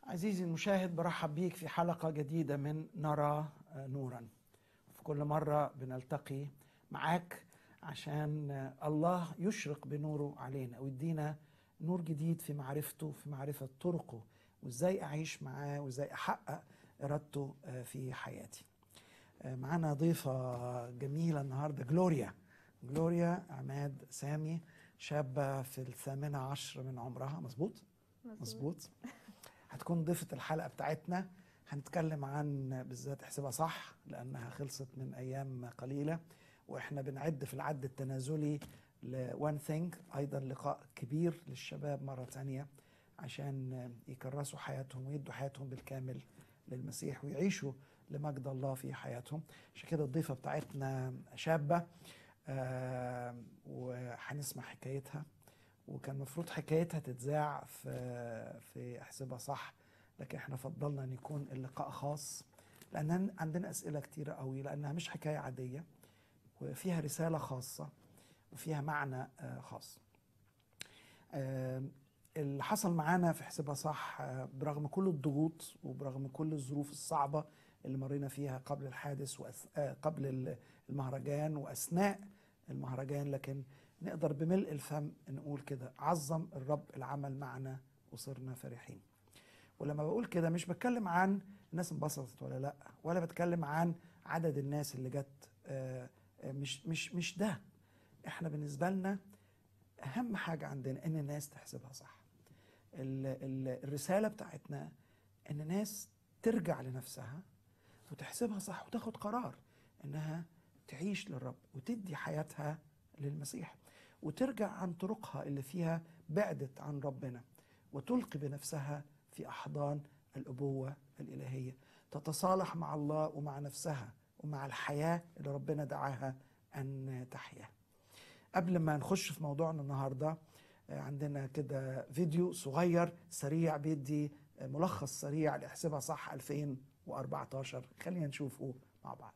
عزيزي المشاهد برحب بيك في حلقة جديدة من نرى نورا في كل مرة بنلتقي معاك عشان الله يشرق بنوره علينا ويدينا نور جديد في معرفته في معرفة طرقه وازاي اعيش معاه وازاي احقق ارادته في حياتي معانا ضيفة جميلة النهاردة جلوريا جلوريا عماد سامي شابة في الثامنة عشر من عمرها مظبوط؟ مظبوط هتكون ضيفة الحلقة بتاعتنا هنتكلم عن بالذات احسبها صح لأنها خلصت من أيام قليلة وإحنا بنعد في العد التنازلي لوان ثينج أيضا لقاء كبير للشباب مرة تانية عشان يكرسوا حياتهم ويدوا حياتهم بالكامل للمسيح ويعيشوا لمجد الله في حياتهم عشان كده الضيفة بتاعتنا شابة آه وهنسمع حكايتها وكان المفروض حكايتها تتذاع في في احسبها صح لكن احنا فضلنا ان يكون اللقاء خاص لان عندنا اسئله كتيره قوي لانها مش حكايه عاديه وفيها رساله خاصه وفيها معنى خاص اللي حصل معانا في احسبها صح برغم كل الضغوط وبرغم كل الظروف الصعبه اللي مرينا فيها قبل الحادث قبل المهرجان واثناء المهرجان لكن نقدر بملء الفم نقول كده عظم الرب العمل معنا وصرنا فرحين ولما بقول كده مش بتكلم عن الناس انبسطت ولا لا ولا بتكلم عن عدد الناس اللي جت مش مش مش ده احنا بالنسبه لنا اهم حاجه عندنا ان الناس تحسبها صح ال ال الرساله بتاعتنا ان الناس ترجع لنفسها وتحسبها صح وتاخد قرار انها تعيش للرب وتدي حياتها للمسيح وترجع عن طرقها اللي فيها بعدت عن ربنا وتلقي بنفسها في احضان الابوه الالهيه تتصالح مع الله ومع نفسها ومع الحياه اللي ربنا دعاها ان تحيا قبل ما نخش في موضوعنا النهارده عندنا كده فيديو صغير سريع بيدي ملخص سريع لاحسبها صح 2014 خلينا نشوفه مع بعض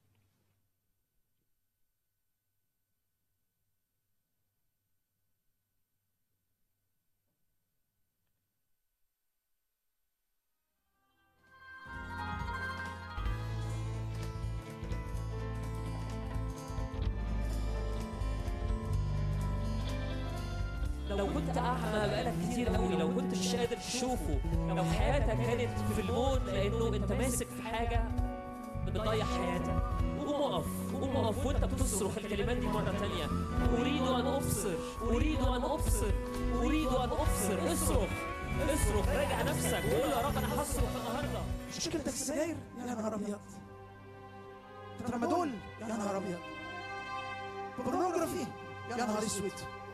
لو كنت اعمى بقالك كتير قوي لو كنت مش قادر تشوفه لو حياتك كانت في الموت لانه انت ماسك في حاجه بتضيع حياتك قوم اقف قوم اقف وانت بتصرخ الكلمات دي مره تانية اريد ان ابصر اريد ان ابصر اريد ان ابصر اصرخ اصرخ راجع نفسك وقول يا رب انا هصرخ النهارده مشكلتك السجاير يا نهار ابيض ترامادول يا نهار ابيض بورنوجرافي يا نهار اسود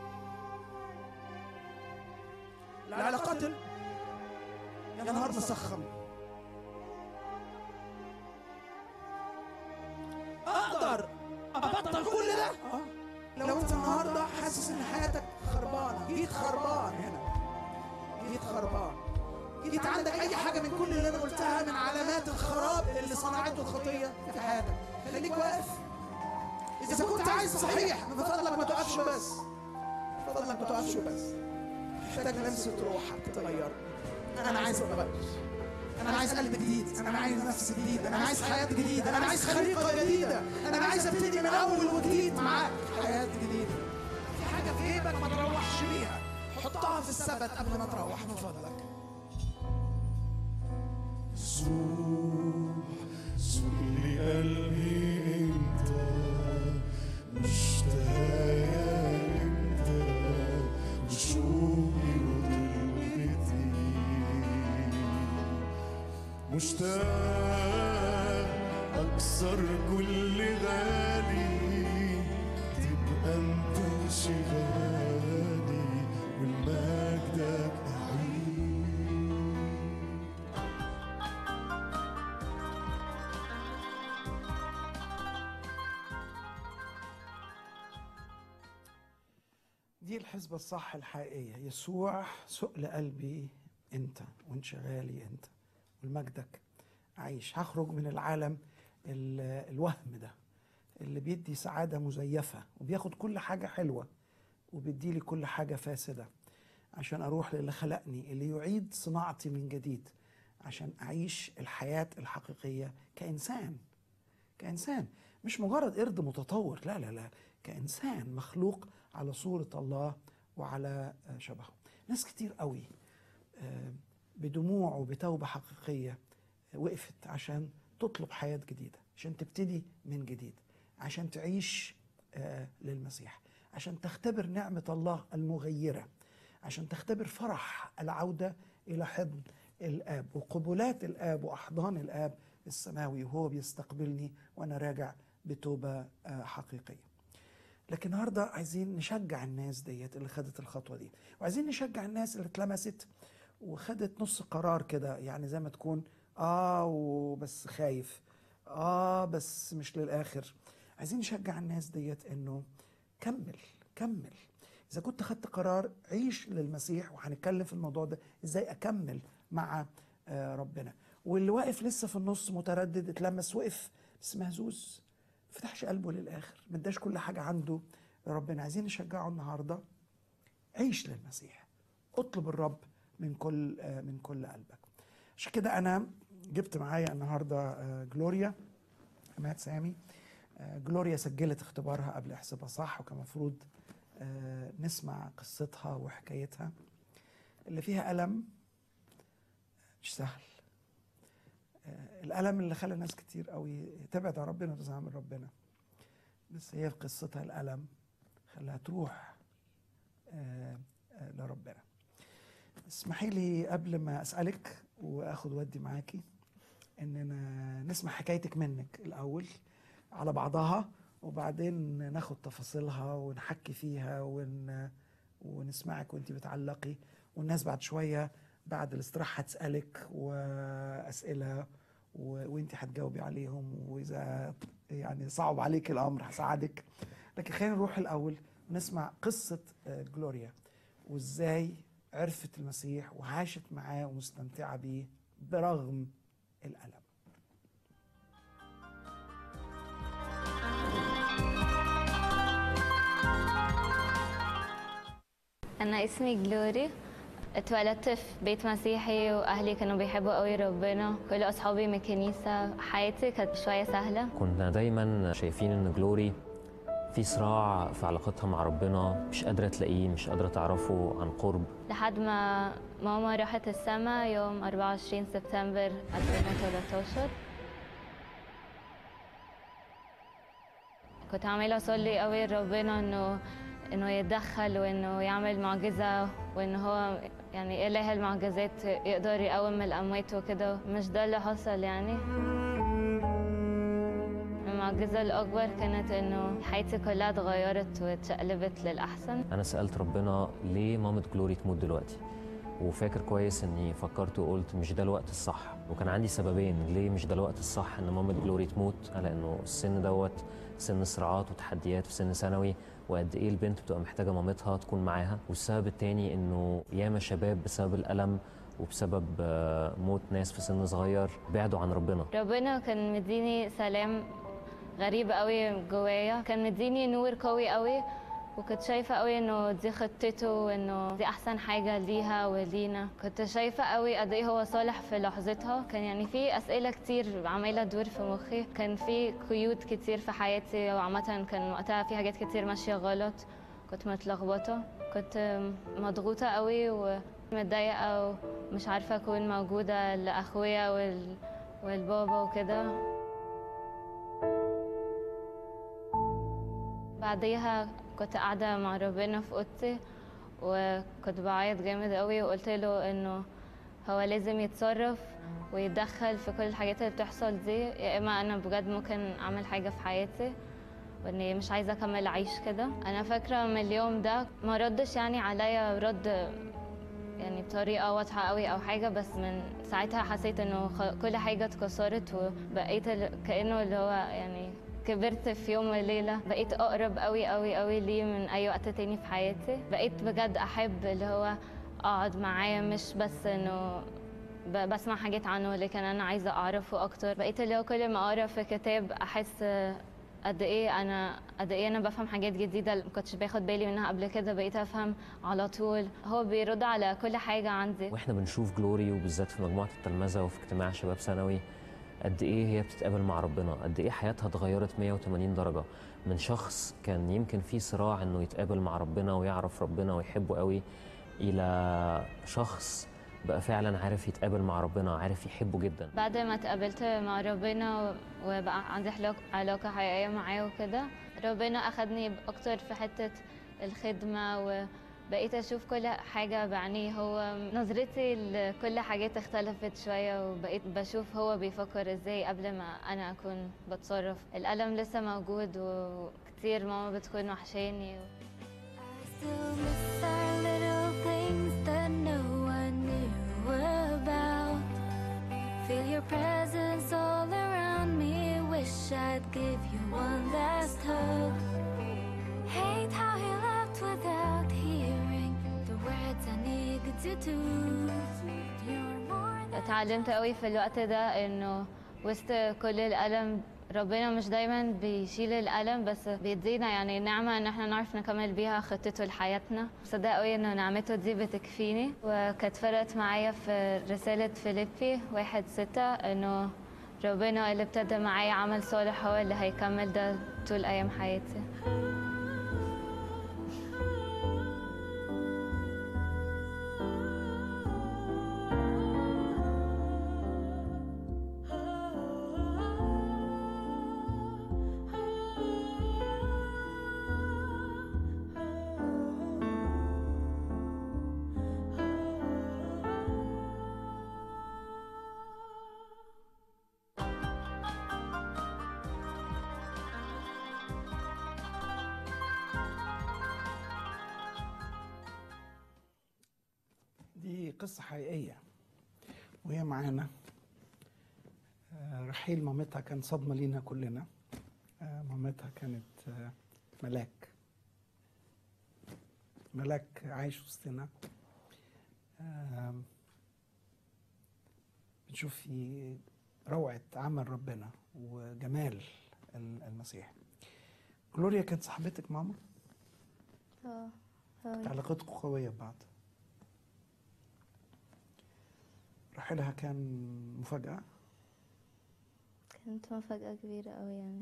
العلاقات يا نهار مسخم اقدر ابطل كل ده لو انت النهارده حاسس ان حياتك خربانه جيت خربان هنا جيت خربان جيت عندك اي حاجه من كل اللي انا قلتها من علامات الخراب اللي صنعته الخطيه في حياتك خليك واقف اذا كنت عايز صحيح من فضلك ما تقفش بس من فضلك ما تقفش بس محتاج لمسه روحك تغير انا عايز اتغير انا عايز قلب جديد انا عايز نفس جديد انا عايز حياه جديده انا عايز خليقه جديده انا عايز ابتدي من اول وجديد معاك حياه جديده في حاجه في جيبك ما تروحش بيها حطها في السبت قبل ما تروح من فضلك صوح صوح لقلبي انت مشتاق انت وشوقي وطلبتي مشتاق اكسر كل غالي تبقى انت انشغالي والمجدك اعيد دي الحسبة الصح الحقيقية يسوع سؤل قلبي انت وانشغالي انت ولمجدك اعيش هخرج من العالم ال- الوهم ده اللي بيدي سعادة مزيفة وبياخد كل حاجة حلوة وبيدي لي كل حاجة فاسدة عشان أروح للي خلقني اللي يعيد صناعتي من جديد عشان اعيش الحياه الحقيقيه كانسان كانسان مش مجرد قرد متطور لا لا لا كانسان مخلوق على صوره الله وعلى آه، شبهه ناس كتير قوي آه، بدموع وبتوبه حقيقيه وقفت عشان تطلب حياه جديده عشان تبتدي من جديد عشان تعيش آه، للمسيح عشان تختبر نعمه الله المغيره عشان تختبر فرح العوده الى حضن الاب وقبلات الاب واحضان الاب السماوي وهو بيستقبلني وانا راجع بتوبه آه، حقيقيه. لكن النهارده عايزين نشجع الناس ديت اللي خدت الخطوه دي وعايزين نشجع الناس اللي اتلمست وخدت نص قرار كده يعني زي ما تكون اه وبس خايف اه بس مش للاخر عايزين نشجع الناس ديت انه كمل كمل اذا كنت خدت قرار عيش للمسيح وهنتكلم في الموضوع ده ازاي اكمل مع آه، ربنا واللي واقف لسه في النص متردد اتلمس وقف بس مهزوز فتحش قلبه للاخر ما اداش كل حاجه عنده ربنا عايزين نشجعه النهارده عيش للمسيح اطلب الرب من كل آه، من كل قلبك عشان كده انا جبت معايا النهارده آه، جلوريا عماد سامي آه، جلوريا سجلت اختبارها قبل احسبها صح وكان المفروض آه، نسمع قصتها وحكايتها اللي فيها ألم مش سهل آه، الألم اللي خلى ناس كتير قوي تبعد عن ربنا وتزعل من ربنا بس هي في قصتها الألم خلاها تروح آه، آه، لربنا اسمحي لي قبل ما أسألك وأخد ودي معاكي إننا نسمع حكايتك منك الأول على بعضها وبعدين ناخد تفاصيلها ونحكي فيها ون... ونسمعك وانت بتعلقي والناس بعد شوية بعد الاستراحة هتسألك وأسئلة و... وانت هتجاوبي عليهم وإذا يعني صعب عليك الأمر هساعدك لكن خلينا نروح الأول ونسمع قصة آه، جلوريا وإزاي عرفت المسيح وعاشت معاه ومستمتعة بيه برغم الألم أنا اسمي جلوري اتولدت في بيت مسيحي وأهلي كانوا بيحبوا قوي ربنا كل أصحابي من الكنيسة حياتي كانت شوية سهلة كنا دايما شايفين ان جلوري في صراع في علاقتها مع ربنا مش قادرة تلاقيه مش قادرة تعرفه عن قرب لحد ما ماما راحت السما يوم 24 سبتمبر 2013 كنت عمالة أصلي قوي لربنا إنه إنه يتدخل وإنه يعمل معجزة وإن هو يعني إله المعجزات يقدر يقوم الأموات وكده مش ده اللي حصل يعني المعجزة الأكبر كانت إنه حياتي كلها اتغيرت واتشقلبت للأحسن انا سألت ربنا ليه مامة جلوري تموت دلوقتي وفاكر كويس اني فكرت وقلت مش ده الوقت الصح وكان عندي سببين ليه مش ده الوقت الصح ان مامة جلوري تموت لانه السن دوت سن صراعات وتحديات في سن ثانوي وقد ايه البنت بتبقى محتاجه مامتها تكون معاها والسبب التاني انه ياما شباب بسبب الالم وبسبب آه، موت ناس في سن صغير بعدوا عن ربنا ربنا كان مديني سلام غريب قوي جوايا كان مديني نور قوي قوي وكنت شايفة قوي انه دي خطته وانه دي احسن حاجة ليها ولينا كنت شايفة قوي قد ايه هو صالح في لحظتها كان يعني في اسئلة كتير عمالة تدور في مخي كان في قيود كتير في حياتي وعامة كان وقتها في حاجات كتير ماشية غلط كنت متلخبطة كنت مضغوطة قوي ومتضايقة ومش عارفة اكون موجودة لاخويا وال... والبابا وكده بعديها كنت قاعدة مع ربنا في أوضتي وكنت بعيط جامد قوي وقلت له إنه هو لازم يتصرف ويتدخل في كل الحاجات اللي بتحصل دي يا إما أنا بجد ممكن أعمل حاجة في حياتي وإني مش عايزة أكمل أعيش كده أنا فاكرة من اليوم ده ما ردش يعني عليا رد يعني بطريقة واضحة قوي أو حاجة بس من ساعتها حسيت إنه خ- كل حاجة اتكسرت وبقيت ال- كأنه اللي هو يعني كبرت في يوم وليلة بقيت أقرب قوي قوي قوي ليه من أي وقت تاني في حياتي بقيت بجد أحب اللي هو أقعد معاه مش بس إنه ب- بسمع حاجات عنه لكن أنا عايزة أعرفه أكتر بقيت اللي هو كل ما أقرأ في كتاب أحس قد ايه انا قد ايه انا بفهم حاجات جديده ما كنتش باخد بالي منها قبل كده بقيت افهم على طول هو بيرد على كل حاجه عندي واحنا بنشوف جلوري وبالذات في مجموعه التلمذه وفي اجتماع شباب ثانوي قد ايه هي بتتقابل مع ربنا قد ايه حياتها اتغيرت 180 درجه من شخص كان يمكن فيه صراع انه يتقابل مع ربنا ويعرف ربنا ويحبه قوي الى شخص بقى فعلا عارف يتقابل مع ربنا عارف يحبه جدا بعد ما اتقابلت مع ربنا وبقى عندي حلاق- علاقة حقيقية معاه وكده ربنا أخدني أكتر في حتة الخدمة وبقيت أشوف كل حاجة بعينيه هو نظرتي لكل حاجات اختلفت شوية وبقيت بشوف هو بيفكر ازاي قبل ما أنا أكون بتصرف الألم لسه موجود وكتير ماما بتكون وحشاني I still miss our little things that no one knew about. Feel your presence all around me. Wish I'd give you one last hug. Hate how he left without hearing the words I needed to do. You're more than اتعلمت قوي في الوقت ده انه وسط كل الالم ربنا مش دايما بيشيل الالم بس بيدينا يعني نعمه ان احنا نعرف نكمل بيها خطته لحياتنا مصدقه قوي انه نعمته دي بتكفيني وكانت فرقت معايا في رساله فيليبي واحد ستة انه ربنا اللي ابتدى معايا عمل صالح هو اللي هيكمل ده طول ايام حياتي دي قصة حقيقية وهي معانا آه، رحيل مامتها كان صدمة لينا كلنا آه، مامتها كانت آه، ملاك ملاك عايش وسطنا آم، بنشوف في روعة عمل ربنا وجمال ال- المسيح جلوريا كانت صاحبتك ماما اه كانت علاقتكم قوية ببعض رحيلها كان مفاجأة كانت مفاجأة كبيرة قوي يعني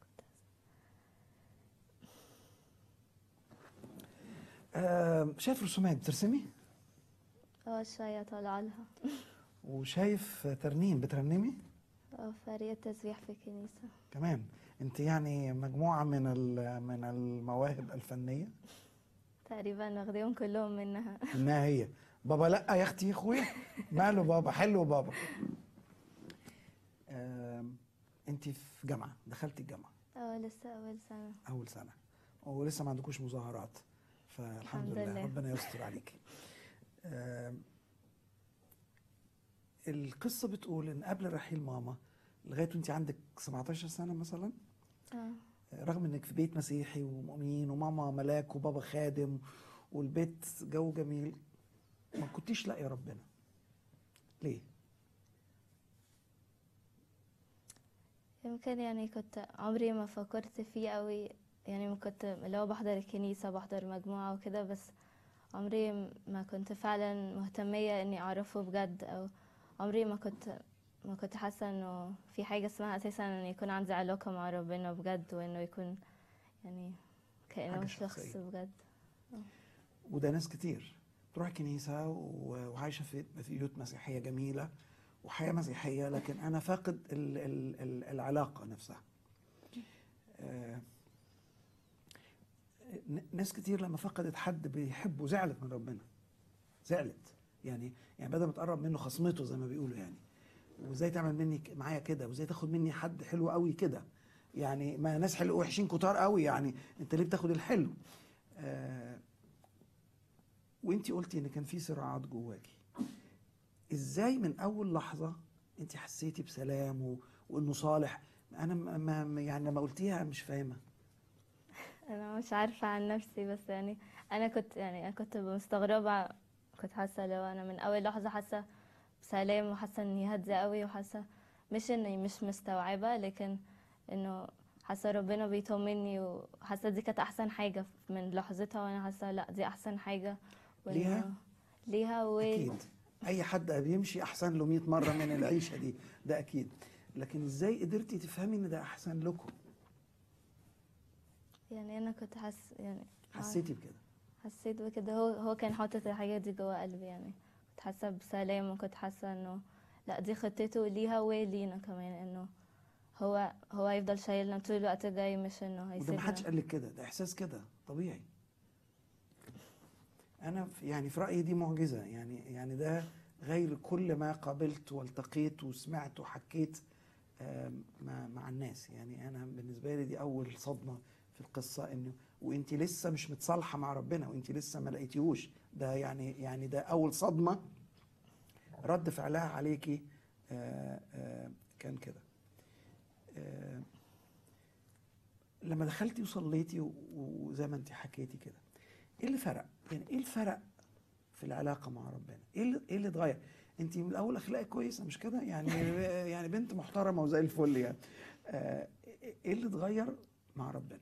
آه شايف رسومات بترسمي اه شوية طالعة لها وشايف ترنيم بترنمي اه فريق تسبيح في الكنيسة كمان انت يعني مجموعة من ال- من المواهب الفنية تقريبا واخديهم كلهم منها انها هي بابا لا يا اختي يا اخويا ماله بابا حلو بابا آم، انت في جامعة دخلتي الجامعة اه لسه أول سنة اول سنة ولسه ما عندكوش مظاهرات فالحمد الحمد لله لله. ربنا يستر عليكي آم، القصة بتقول ان قبل رحيل ماما لغاية وانت عندك 17 سنة مثلا اه رغم انك في بيت مسيحي ومؤمنين وماما ملاك وبابا خادم والبيت جو جميل ما كنتيش لاقيه ربنا ليه يمكن يعني كنت عمري ما فكرت فيه قوي يعني ما كنت اللي هو بحضر الكنيسة بحضر مجموعة وكده بس عمري ما كنت فعلا مهتمية اني اعرفه بجد او عمري ما كنت ما كنت حاسة انه في حاجة اسمها اساسا ان يكون عندي علاقة مع ربنا بجد وانه يكون يعني كأنه حاجة شخص شخصية. بجد وده ناس كتير تروح كنيسة و- وعايشة في في بيوت مسيحية جميلة وحياة مسيحية لكن أنا فاقد ال ال ال العلاقة نفسها آه، ن- ناس كتير لما فقدت حد بيحبه زعلت من ربنا زعلت يعني يعني بدل ما تقرب منه خصمته زي ما بيقولوا يعني وازاي تعمل مني ك- معايا كده وازاي تاخد مني حد حلو قوي كده يعني ما ناس حلو وحشين كتار قوي يعني انت ليه بتاخد الحلو آه وانت قلتي ان كان في صراعات جواكي ازاي من اول لحظه انت حسيتي بسلام و... وانه صالح انا ما ما- يعني لما قلتيها مش فاهمه انا مش عارفه عن نفسي بس يعني انا كنت يعني انا كنت مستغربه كنت حاسه لو انا من اول لحظه حاسه بسلام وحاسه اني هاديه قوي وحاسه مش اني مش مستوعبه لكن انه حاسه حاسه ربنا بيطمني وحاسه دي كانت احسن حاجه من لحظتها وانا حاسه لا دي احسن حاجه وإنه- ليها؟ ليها و اكيد اي حد بيمشي احسن له 100 مره من العيشه دي ده اكيد لكن ازاي قدرتي تفهمي ان ده احسن لكم يعني انا كنت حاسه يعني حسيتي بكده حسيت بكده هو هو كان حاطط الحاجات دي جوه قلبي يعني كنت حاسه بسلام وكنت حاسه انه لا دي خطته ليها ولينا كمان انه هو هو هيفضل شايلنا طول الوقت الجاي مش انه وده ما حدش هيسيبنا قال لك كده ده احساس كده طبيعي انا في يعني في رايي دي معجزه يعني يعني ده غير كل ما قابلت والتقيت وسمعت وحكيت آم، مع مع الناس يعني انا بالنسبه لي دي اول صدمه في القصه انه وانت لسه مش متصالحه مع ربنا وانت لسه ما لقيتيهوش ده يعني يعني ده اول صدمه رد فعلها عليكي آه، آه، كان كده آه، لما دخلتي وصليتي و- وزي ما انت حكيتي كده ايه اللي فرق يعني ايه الفرق في العلاقه مع ربنا ايه اللي ايه اللي اتغير انت من الاول اخلاقك كويسه مش كده يعني يعني بنت محترمه وزي الفل يعني آه، ايه اللي اتغير مع ربنا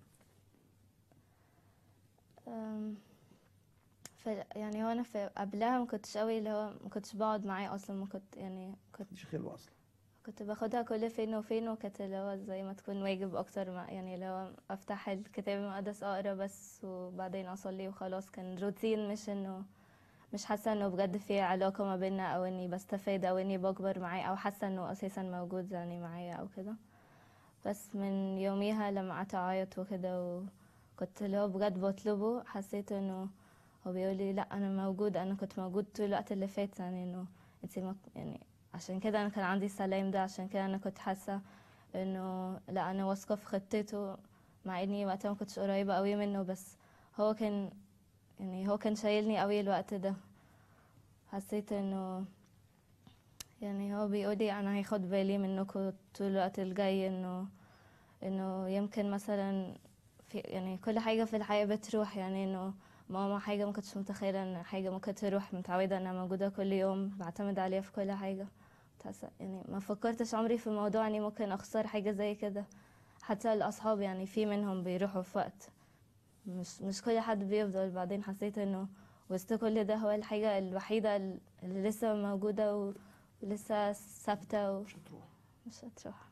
أم، في يعني هو انا في قبلها ما كنتش قوي اللي هو ما كنتش بقعد معاه اصلا ما كنت يعني كنت مش خلوه اصلا كنت باخدها كل فين وفين وكانت اللي هو زي ما تكون واجب اكتر ما يعني اللي هو افتح الكتاب المقدس اقرا بس وبعدين اصلي وخلاص كان روتين مش انه مش حاسه انه بجد في علاقه ما بيننا او اني بستفاد او اني بكبر معاه او حاسه انه اساسا موجود يعني معايا او كده بس من يوميها لما قعدت اعيط وكده وكنت اللي هو بجد بطلبه حسيت انه هو بيقول لي لا انا موجود انا كنت موجود طول الوقت اللي فات يعني انه انت ما يعني عشان كده انا كان عندي السلام ده عشان كده انا كنت حاسه انه لا انا واثقه في خطته مع اني وقتها ما كنتش قريبه قوي منه بس هو كان يعني هو كان شايلني قوي الوقت ده حسيت انه يعني هو بيقولي انا هاخد بالي منكم طول الوقت الجاي انه انه يمكن مثلا في يعني كل حاجه في الحياه بتروح يعني انه ماما حاجه ما كنتش متخيله ان حاجه ممكن تروح متعوده انها موجوده كل يوم بعتمد عليها في كل حاجه بتحس- يعني ما فكرتش عمري في موضوع اني ممكن اخسر حاجه زي كده حتى الاصحاب يعني في منهم بيروحوا في وقت مش مش كل حد بيفضل بعدين حسيت انه وسط كل ده هو الحاجه الوحيده اللي لسه موجوده و- ولسه ثابته مش هتروح ومش هتروح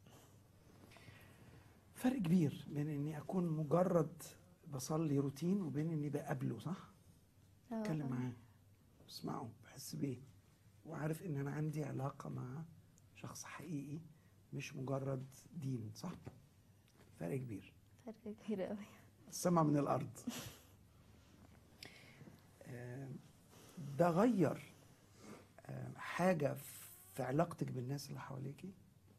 فرق كبير بين اني اكون مجرد بصلي روتين وبين اني بقابله صح آه، اتكلم آه. معاه بسمعه بحس بيه وعارف ان انا عندي علاقه مع شخص حقيقي مش مجرد دين صح فرق كبير فرق كبير قوي السما من الارض آه، ده غير آه، حاجه في علاقتك بالناس اللي حواليكي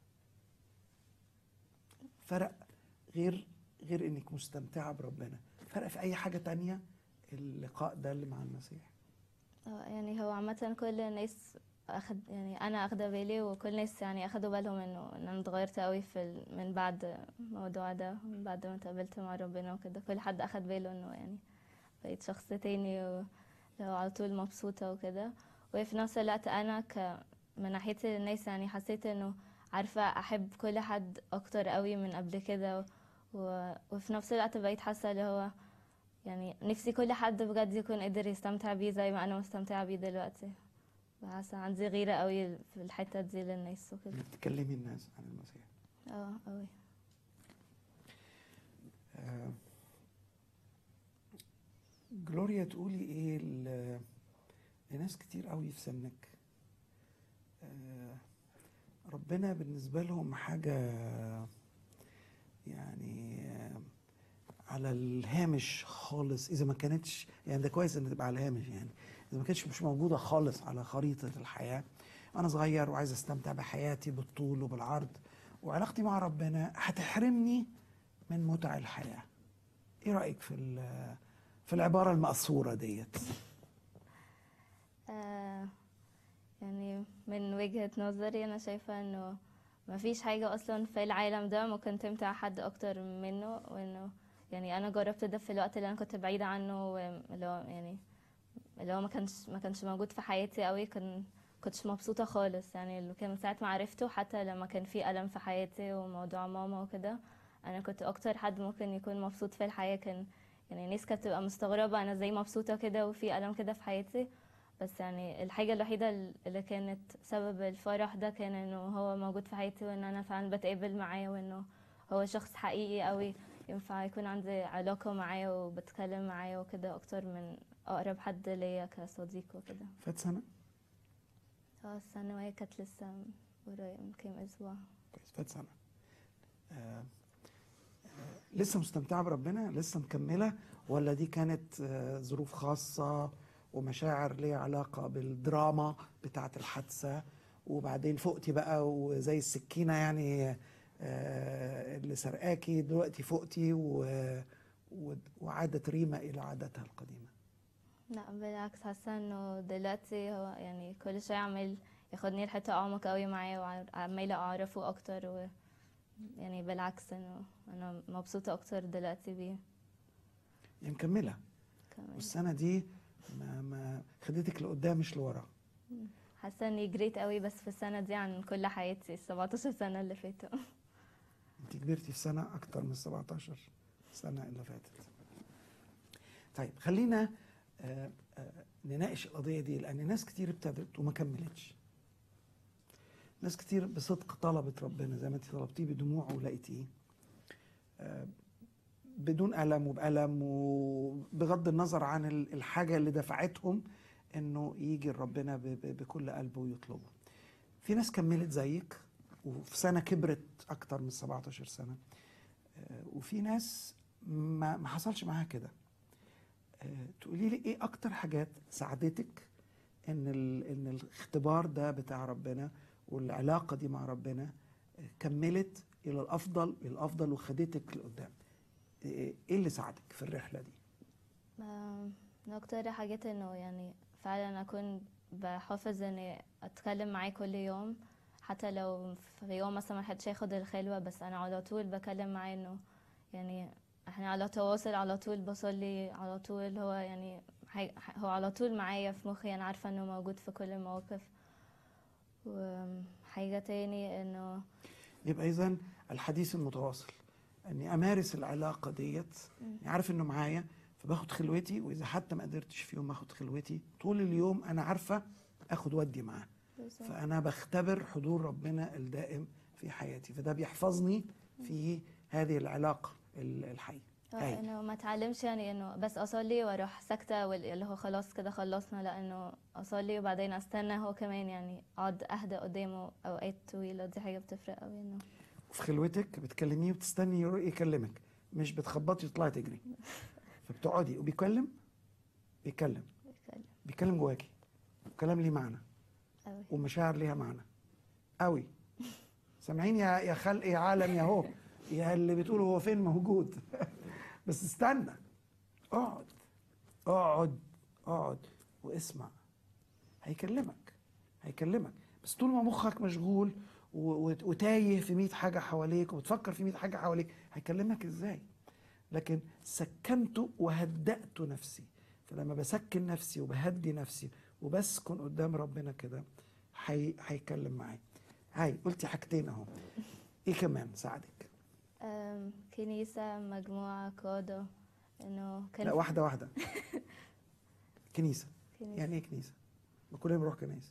فرق غير غير انك مستمتعه بربنا فرق في اي حاجه تانية اللقاء ده اللي مع المسيح اه يعني هو عامة كل الناس أخد يعني أنا أخدة بالي وكل الناس يعني أخدوا بالهم إنه إن أنا اتغيرت أوي في ال... من بعد الموضوع ده من بعد ما اتقابلت مع ربنا وكده كل حد أخد باله إنه يعني بقيت شخص تاني ولو على طول مبسوطة وكده وفي نفس الوقت أنا ك من ناحية الناس يعني حسيت إنه عارفة أحب كل حد أكتر أوي من قبل كده و... وفي نفس الوقت بقيت حاسة اللي هو يعني نفسي كل حد بجد يكون قدر يستمتع بيه زي ما انا مستمتعه بيه دلوقتي بحس عندي غيره قوي في الحته دي للناس وكده انك تكلمي الناس عن المسيح اه قوي آه، جلوريا تقولي ايه ل- لناس كتير قوي في سنك آه، ربنا بالنسبة لهم حاجة يعني آه، على الهامش خالص إذا ما كانتش يعني ده كويس إن تبقى على الهامش يعني إذا ما كانتش مش موجودة خالص على خريطة الحياة أنا صغير وعايز أستمتع بحياتي بالطول وبالعرض وعلاقتي مع ربنا هتحرمني من متع الحياة ايه رأيك في ال- في العبارة المقصورة ديت آه يعني من وجهة نظري أنا شايفة إنه مفيش حاجة أصلا في العالم ده ممكن تمتع حد أكتر منه وإنه يعني أنا جربت ده في الوقت اللي أنا كنت بعيدة عنه واللي هو يعني اللي هو ما كانش ما كانش موجود في حياتي قوي كان كنتش مبسوطة خالص يعني اللي كان من ساعة ما عرفته حتى لما كان في ألم في حياتي وموضوع ماما وكده انا كنت اكتر حد ممكن يكون مبسوط في الحياه كان يعني الناس كانت بتبقى مستغربه انا ازاي مبسوطه كده وفي الم كده في حياتي بس يعني الحاجه الوحيده اللي كانت سبب الفرح ده كان انه هو موجود في حياتي وان انا فعلا بتقابل معاه وانه هو شخص حقيقي قوي ينفع يكون عندي علاقه معاه وبتكلم معاه وكده اكتر من اقرب حد ليا كصديق وكده فات سنه اه الثانويه كانت لسه قريب من كام اسبوع كويس فات سنه آه، آه، لسه مستمتعه بربنا لسه مكمله ولا دي كانت آه، ظروف خاصه ومشاعر ليها علاقه بالدراما بتاعه الحادثه وبعدين فقتي بقى وزي السكينه يعني آه، اللي سرقاكي دلوقتي فقتي و- و- وعادت ريما الى عادتها القديمه لا بالعكس حاسه انه دلوقتي هو يعني كل شويه عمال ياخدني لحته اعمق قوي معاه وعماله اعرفه اكتر و يعني بالعكس انه انا مبسوطه اكتر دلوقتي بيه هي مكمله كمان والسنه دي ما ما خدتك لقدام مش لورا حاسه اني جريت قوي بس في السنه دي عن كل حياتي ال 17 سنه اللي فاتوا انت كبرتي في سنه اكتر من 17 سنه اللي فاتت طيب خلينا آه، آه، نناقش القضيه دي لان ناس كتير ابتدت وما كملتش ناس كتير بصدق طلبت ربنا زي ما انت طلبتيه بدموع ولقيتيه آه، بدون ألم وبألم وبغض النظر عن ال- الحاجة اللي دفعتهم انه يجي ربنا ب- ب- بكل قلبه ويطلبه في ناس كملت زيك وفي سنة كبرت أكتر من 17 سنة آه، وفي ناس ما ما حصلش معاها كده آه، تقولي لي ايه اكتر حاجات ساعدتك ان ال- ان الاختبار ده بتاع ربنا والعلاقه دي مع ربنا آه، كملت الى الافضل الى الافضل وخدتك لقدام ايه إيه اللي ساعدك في الرحله دي آم، من اكتر حاجات انه يعني فعلا اكون بحافظ اني اتكلم معاه كل يوم حتى لو في يوم مثلا ما حدش هياخد الخلوة بس انا على طول بكلم معاه انه يعني احنا على تواصل على طول بصلي على طول هو يعني حي- هو على طول معايا في مخي انا عارفة انه موجود في كل المواقف وحاجة تاني انه يبقى اذا الحديث المتواصل اني امارس العلاقه ديت يعني عارف انه معايا فباخد خلوتي واذا حتى ما قدرتش في يوم اخد خلوتي طول اليوم انا عارفه اخد ودي معاه بالظبط. فانا بختبر حضور ربنا الدائم في حياتي فده بيحفظني في هذه العلاقه ال- الحيه اه هاي. انه ما اتعلمش يعني انه بس اصلي واروح ساكته وال- اللي هو خلاص كده خلصنا لانه اصلي وبعدين استنى هو كمان يعني اقعد اهدى قدامه اوقات طويله دي حاجه بتفرق قوي انه وفي خلوتك بتكلميه وتستني يرو- يكلمك مش بتخبطي وتطلعي تجري فبتقعدي وبيكلم بيتكلم بيتكلم بيتكلم جواكي وكلام ليه معنى قوي ومشاعر ليها معنى قوي سامعين يا يا خلق يا عالم يا هو يا اللي بتقولوا هو فين موجود بس استنى اقعد اقعد اقعد واسمع هيكلمك هيكلمك بس طول ما مخك مشغول و- وت- وتايه في 100 حاجه حواليك وبتفكر في 100 حاجه حواليك هيكلمك ازاي لكن سكنت وهدأت نفسي فلما بسكن نفسي وبهدي نفسي وبسكن قدام ربنا كده هي- هيكلم معايا هاي قلتي حاجتين اهو ايه كمان ساعدك أم، كنيسه مجموعه قاده انه كان لا واحده واحده كنيسه كنيسة. يعني ايه كنيسه ما كلنا بنروح كنايس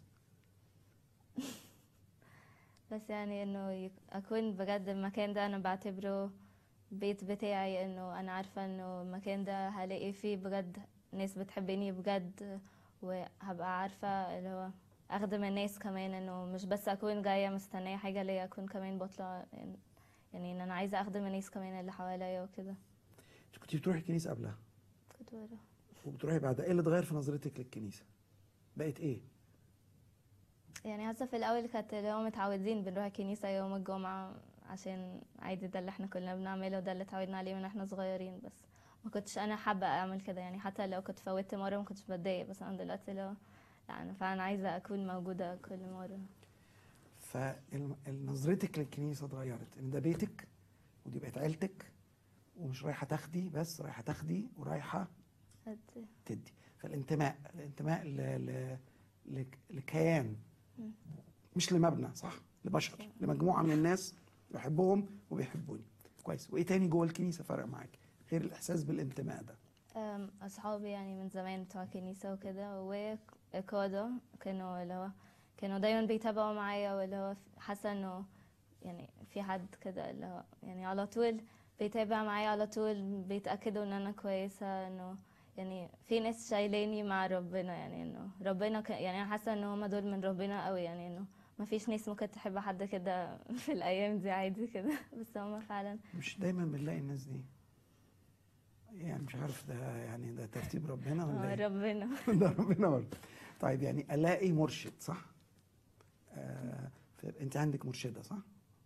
بس يعني انه يك- اكون بجد المكان ده انا بعتبره بيت بتاعي انه انا عارفة انه المكان ده هلاقي فيه بجد ناس بتحبني بجد وهبقى عارفة اللي هو اخدم الناس كمان انه مش بس اكون جاية مستنية حاجة ليا اكون كمان بطلع يعني ان انا عايزة اخدم الناس كمان اللي حواليا وكده انت كنت بتروحي الكنيسه قبلها كنت بروح وبتروحي بعدها ايه اللي اتغير في نظرتك للكنيسه بقت ايه يعني حاسه في الاول كانت اللي هو متعودين بنروح الكنيسه يوم الجمعه عشان عادي ده اللي احنا كلنا بنعمله وده اللي اتعودنا عليه من احنا صغيرين بس ما كنتش انا حابه اعمل كده يعني حتى لو كنت فوتت مره ما كنتش بتضايق بس انا دلوقتي لو لا انا فعلا عايزه اكون موجوده كل مره فنظرتك للكنيسه اتغيرت ان ده بيتك ودي بقت عيلتك ومش رايحه تاخدي بس رايحه تاخدي ورايحه قد- تدي فالانتماء الانتماء ل... ل... لك- لكيان مش لمبنى صح لبشر لمجموعه من الناس بحبهم وبيحبوني كويس وايه تاني جوه الكنيسه فرق معاك غير الاحساس بالانتماء ده أم، أصحابي يعني من زمان بتوع كنيسة وكده وقادة كانوا اللي هو كانوا دايما بيتابعوا معايا واللي هو حاسة إنه يعني في حد كده اللي هو يعني على طول بيتابع معايا على طول بيتأكدوا إن أنا كويسة إنه يعني في ناس شايلاني مع ربنا يعني إنه ربنا ك... يعني أنا حاسة إن هما دول من ربنا قوي يعني إنه ما فيش ناس ممكن تحب حد كده في الأيام دي عادي كده بس هما فعلا مش دايما بنلاقي الناس دي يعني مش عارف ده يعني ده ترتيب ربنا ولا آه، ايه ربنا ده ربنا برضه طيب يعني الاقي مرشد صح آه ف- انت عندك مرشده صح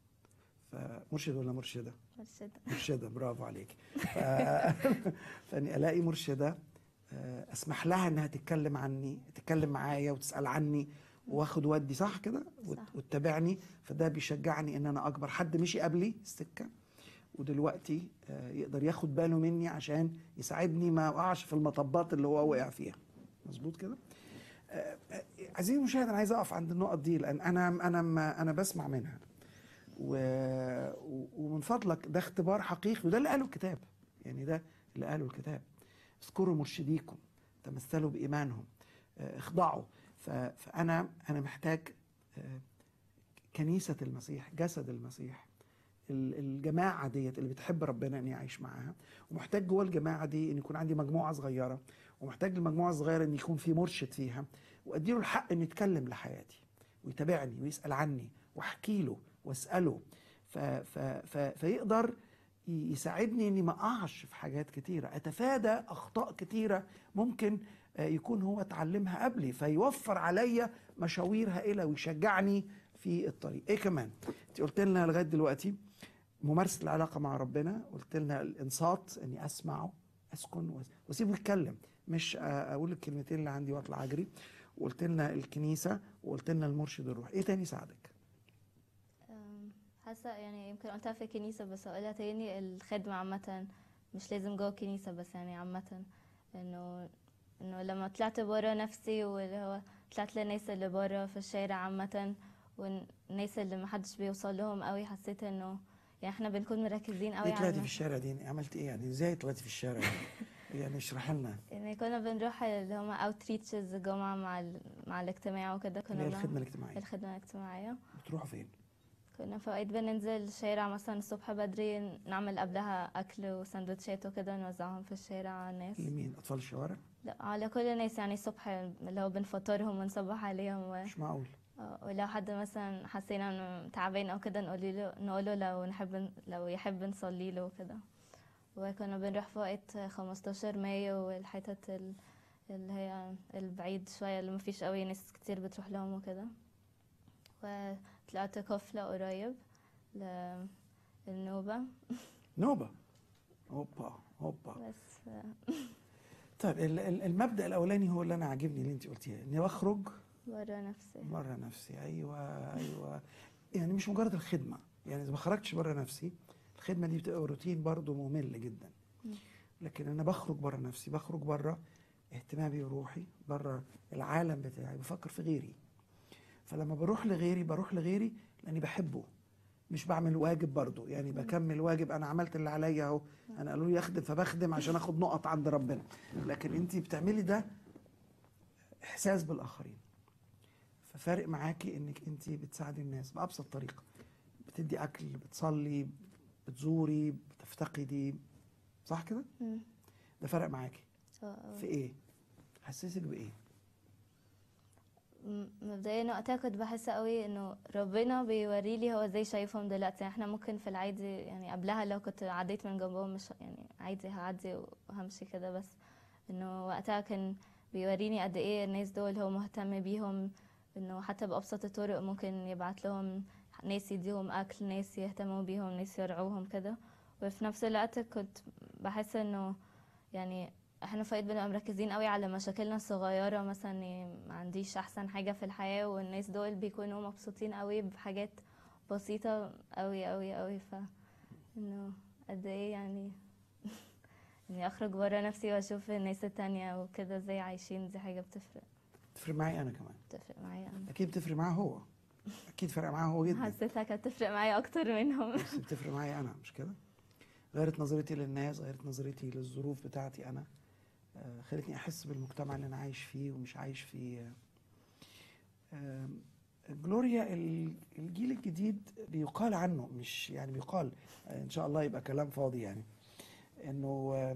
فمرشد ولا مرشده مرشدة مرشده برافو عليك ف... فاني الاقي مرشده آه، اسمح لها انها تتكلم عني تتكلم معايا وتسال عني واخد ودي صح كده وت- صح. وتتابعني فده بيشجعني ان انا اكبر حد مشي قبلي السكه ودلوقتي آه، يقدر ياخد باله مني عشان يساعدني ما اقعش في المطبات اللي هو وقع فيها مظبوط كده آه، آه، عزيزي المشاهد انا عايز اقف عند النقط دي لان انا انا ما انا بسمع منها و... و- ومن فضلك ده اختبار حقيقي وده اللي قاله الكتاب يعني ده اللي قاله الكتاب اذكروا مرشديكم تمثلوا بإيمانهم آه، اخضعوا ف... فأنا أنا محتاج آه، كنيسة المسيح جسد المسيح ال- الجماعة ديت اللي بتحب ربنا اني اعيش معاها ومحتاج جوه الجماعة دي ان يكون عندي مجموعة صغيرة ومحتاج المجموعة الصغيرة ان يكون في مرشد فيها واديله الحق انه يتكلم لحياتي ويتابعني ويسأل عني واحكي له واسأله ف... ف... ف... فيقدر ي- يساعدني اني ما اقعش في حاجات كتيرة اتفادى اخطاء كتيرة ممكن آه، يكون هو اتعلمها قبلي فيوفر عليا مشاوير هائلة ويشجعني في الطريق ايه كمان انت قلت لنا لغاية دلوقتي ممارسة العلاقة مع ربنا قلت لنا الانصات اني اسمعه اسكن وأس- واسيبه يتكلم مش آه، اقول الكلمتين اللي عندي واطلع اجري وقلت لنا الكنيسة وقلت لنا المرشد الروح ايه تاني يساعدك أم، حاسة يعني يمكن قلتها في الكنيسة بس أقولها تاني الخدمة عامة مش لازم جوه الكنيسة بس يعني عامة إنه إنه لما طلعت برا نفسي واللي هو طلعت للناس اللي برا في الشارع عامة والناس اللي محدش بيوصل لهم قوي حسيت إنه يعني احنا بنكون مركزين قوي ايه طلعتي في على الشارع دي عملت ايه يعني ازاي طلعتي في الشارع دي؟ يعني اشرح لنا يعني كنا بنروح اللي هما اوتريتشز الجمعة مع ال... مع الاجتماع وكده اللي كنا هي بنعمل- الخدمة الاجتماعية الخدمة الاجتماعية بتروحوا فين؟ كنا في اوقات بننزل الشارع مثلا الصبح بدري نعمل قبلها اكل وسندوتشات وكده نوزعهم في الشارع على الناس لمين؟ اطفال الشوارع؟ لا على كل الناس يعني الصبح اللي هو بنفطرهم ونصبح عليهم و... مش معقول آه، ولو حد مثلا حسينا انه تعبان او كده نقول له نقوله لو نحب لو يحب نصلي له وكده وكنا بنروح في وقت 15 مايو والحتت ال- اللي هي البعيد شوية اللي مفيش قوي ناس كتير بتروح لهم وكده وطلعت كفلة قريب للنوبة نوبة هوبا هوبا بس آه، طيب ال- ال- المبدأ الأولاني هو اللي أنا عاجبني اللي أنت قلتيه إني بخرج برا نفسي بره نفسي أيوه أيوه يعني مش مجرد الخدمة يعني إذا ما خرجتش بره نفسي الخدمة دي بتبقى روتين برضه ممل جدا مم. لكن أنا بخرج بره نفسي بخرج بره اهتمامي وروحي بره العالم بتاعي بفكر في غيري فلما بروح لغيري بروح لغيري لاني بحبه مش بعمل واجب برضه يعني بكمل واجب انا عملت اللي عليا اهو انا قالوا لي اخدم فبخدم عشان اخد نقط عند ربنا لكن انت بتعملي ده احساس بالاخرين ففارق معاكي انك انت بتساعدي الناس بابسط طريقه بتدي اكل بتصلي بتزوري بتفتقدي صح كده مم. ده فرق معاكي آه، آه. في ايه حسسك بايه م- مبدئيا وقتها كنت بحس قوي انه ربنا بيوري لي هو ازاي شايفهم دلوقتي يعني احنا ممكن في العادي يعني قبلها لو كنت عديت من جنبهم مش يعني عادي هعدي وهمشي كده بس انه وقتها كان بيوريني قد ايه الناس دول هو مهتم بيهم انه حتى بأبسط الطرق ممكن يبعت لهم ناس يديهم اكل ناس يهتموا بيهم ناس يرعوهم كده وفي نفس الوقت كنت بحس انه يعني احنا فايت بنبقى مركزين قوي على مشاكلنا الصغيرة مثلا إني ما عنديش احسن حاجة في الحياة والناس دول بيكونوا مبسوطين قوي بحاجات بسيطة قوي قوي قوي ف انه قد ايه يعني اني اخرج برا نفسي واشوف الناس التانية وكده ازاي عايشين دي حاجة بتفرق تفرق معايا انا كمان بتفرق معايا انا اكيد بتفرق معاه هو اكيد فرق معاه هو جدا حسيتها كانت تفرق معايا اكتر منهم بس بتفرق معايا انا مش كده غيرت نظرتي للناس غيرت نظرتي للظروف بتاعتي انا آه، خلتني احس بالمجتمع اللي انا عايش فيه ومش عايش فيه آم، جلوريا ال- الجيل الجديد بيقال عنه مش يعني بيقال آه، ان شاء الله يبقى كلام فاضي يعني انه آه،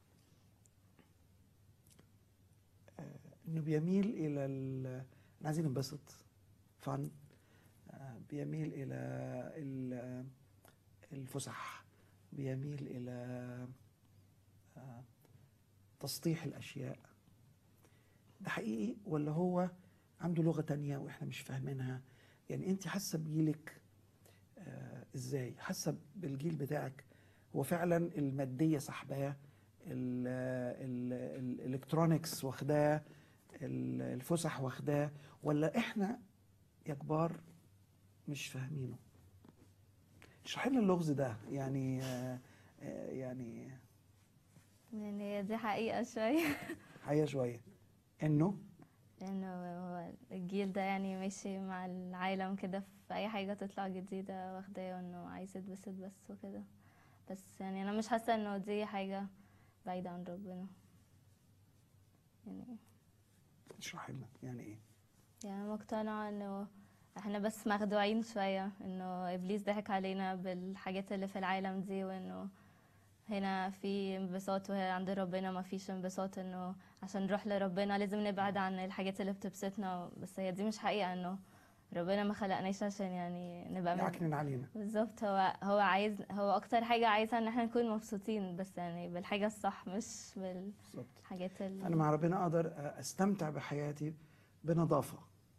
آه، انه بيميل الى ال- عايزين ننبسط فن بيميل الى ال- الفسح بيميل الى آه، تسطيح الاشياء ده حقيقي ولا هو عنده لغه تانية واحنا مش فاهمينها يعني انت حاسه بجيلك آه، ازاي حاسه بالجيل بتاعك هو فعلا الماديه سحباه ال- ال- الالكترونيكس واخداه ال- الفسح واخداه ولا احنا يا كبار مش فاهمينه اشرح لنا اللغز ده يعني آه، آه، يعني يعني هي دي حقيقة شوية حقيقة شوية انه لأنه هو الجيل ده يعني ماشي مع العالم كده في أي حاجة تطلع جديدة واخداه إنه عايز يتبسط بس وكده بس يعني أنا مش حاسة إنه دي حاجة بعيدة عن ربنا يعني اشرح لنا يعني ايه يعني أنا مقتنعة إنه احنا بس مخدوعين شوية إنه إبليس ضحك علينا بالحاجات اللي في العالم دي وإنه هنا في انبساط وعند ربنا ما فيش انبساط إنه عشان نروح لربنا لازم نبعد عن الحاجات اللي بتبسطنا بس هي دي مش حقيقة إنه ربنا ما خلقناش عشان يعني نبقى من- يعكنن علينا بالظبط هو هو عايز هو أكتر حاجة عايزها إن احنا نكون مبسوطين بس يعني بالحاجة الصح مش بالظبط بالحاجات اللي انا مع ربنا اقدر استمتع بحياتي بنظافة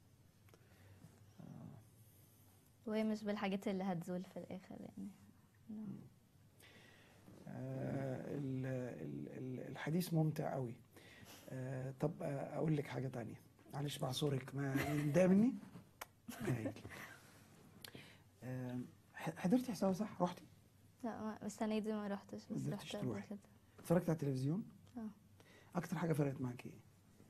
وهي مش بالحاجات اللي هتزول في الآخر يعني آه، ال- ال- ال- الحديث ممتع قوي آه، طب آه، اقول لك حاجة تانية معلش بعذرك ما متضايق مني هايل. آه، ح- حضرتي حساب صح رحتي لا ما- السنة دي ما رحتش بس قدرتيش رحت قبل تروحي. كده اتفرجت على التلفزيون اه. اكتر حاجة فرقت معاك ايه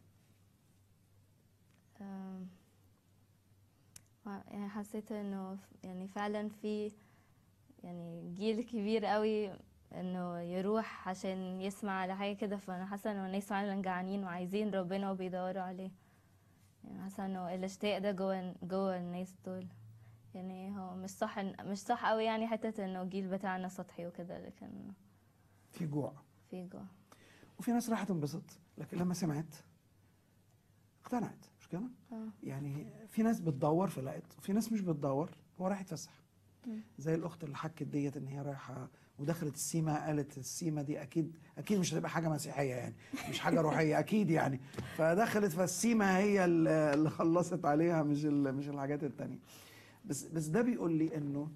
أم، ما- يعني حسيت انه ف- يعني فعلا في يعني جيل كبير قوي انه يروح عشان يسمع على حاجة كده فانا حاسة انه الناس فعلا جعانين وعايزين ربنا وبيدوروا عليه يعني حاسة انه الاشتياق ده جوه جوه الناس دول يعني هو مش صح إن- مش صح قوي يعني حتة انه الجيل بتاعنا سطحي وكده لكن في جوع في جوه وفي ناس راحت تنبسط لكن لما سمعت اقتنعت مش كده؟ اه يعني في ناس بتدور فلقت وفي ناس مش بتدور هو رايح يتفسح مم. زي الاخت اللي حكت ديت ان هي رايحه ودخلت السيما قالت السيما دي اكيد اكيد مش هتبقى حاجه مسيحيه يعني مش حاجه روحيه اكيد يعني فدخلت فالسيما هي ال- اللي خلصت عليها مش ال- مش الحاجات التانية بس بس ده بيقول لي انه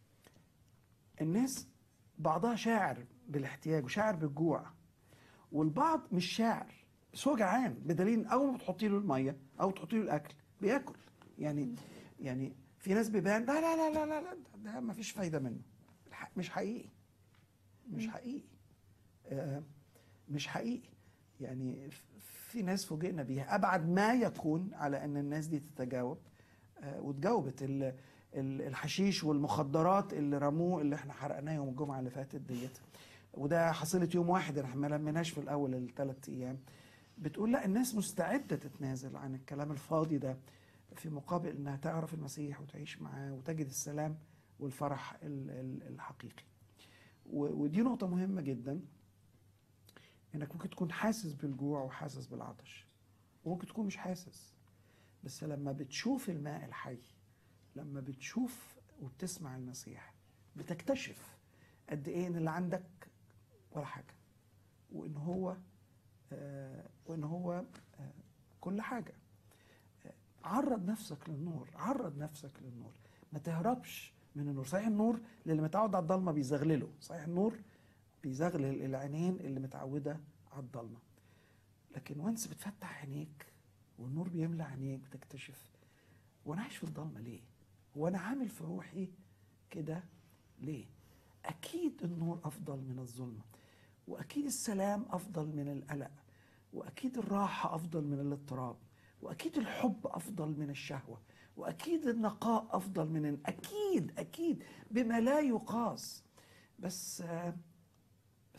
الناس بعضها شاعر بالاحتياج وشاعر بالجوع والبعض مش شاعر بس هو جعان بدليل اول ما بتحطي له الميه او تحطي له الاكل بياكل يعني يعني في ناس بيبان لا لا لا لا لا, لا ده ما فيش فايده منه الح- مش حقيقي مش حقيقي آه مش حقيقي يعني ف- في ناس فوجئنا بيها ابعد ما يكون على ان الناس دي تتجاوب آه وتجاوبت ال- ال- الحشيش والمخدرات اللي رموه اللي احنا حرقناه يوم الجمعه اللي فاتت ديت وده حصلت يوم واحد احنا ما لميناش في الاول الثلاث ايام بتقول لا الناس مستعده تتنازل عن الكلام الفاضي ده في مقابل انها تعرف المسيح وتعيش معاه وتجد السلام والفرح ال- ال- الحقيقي و- ودي نقطة مهمة جدا انك ممكن تكون حاسس بالجوع وحاسس بالعطش وممكن تكون مش حاسس بس لما بتشوف الماء الحي لما بتشوف وبتسمع المسيح بتكتشف قد ايه ان اللي عندك ولا حاجة وان هو آه وان هو آه كل حاجة آه عرض نفسك للنور عرض نفسك للنور ما تهربش من النور صحيح النور للي متعود على الضلمه بيزغلله صحيح النور بيزغلل العينين اللي متعوده على الضلمه لكن وانس بتفتح عينيك والنور بيملى عينيك بتكتشف وانا عايش في الضلمه ليه وانا عامل في روحي كده ليه اكيد النور افضل من الظلمه واكيد السلام افضل من القلق واكيد الراحه افضل من الاضطراب واكيد الحب افضل من الشهوه واكيد النقاء افضل من اكيد اكيد بما لا يقاس بس آه،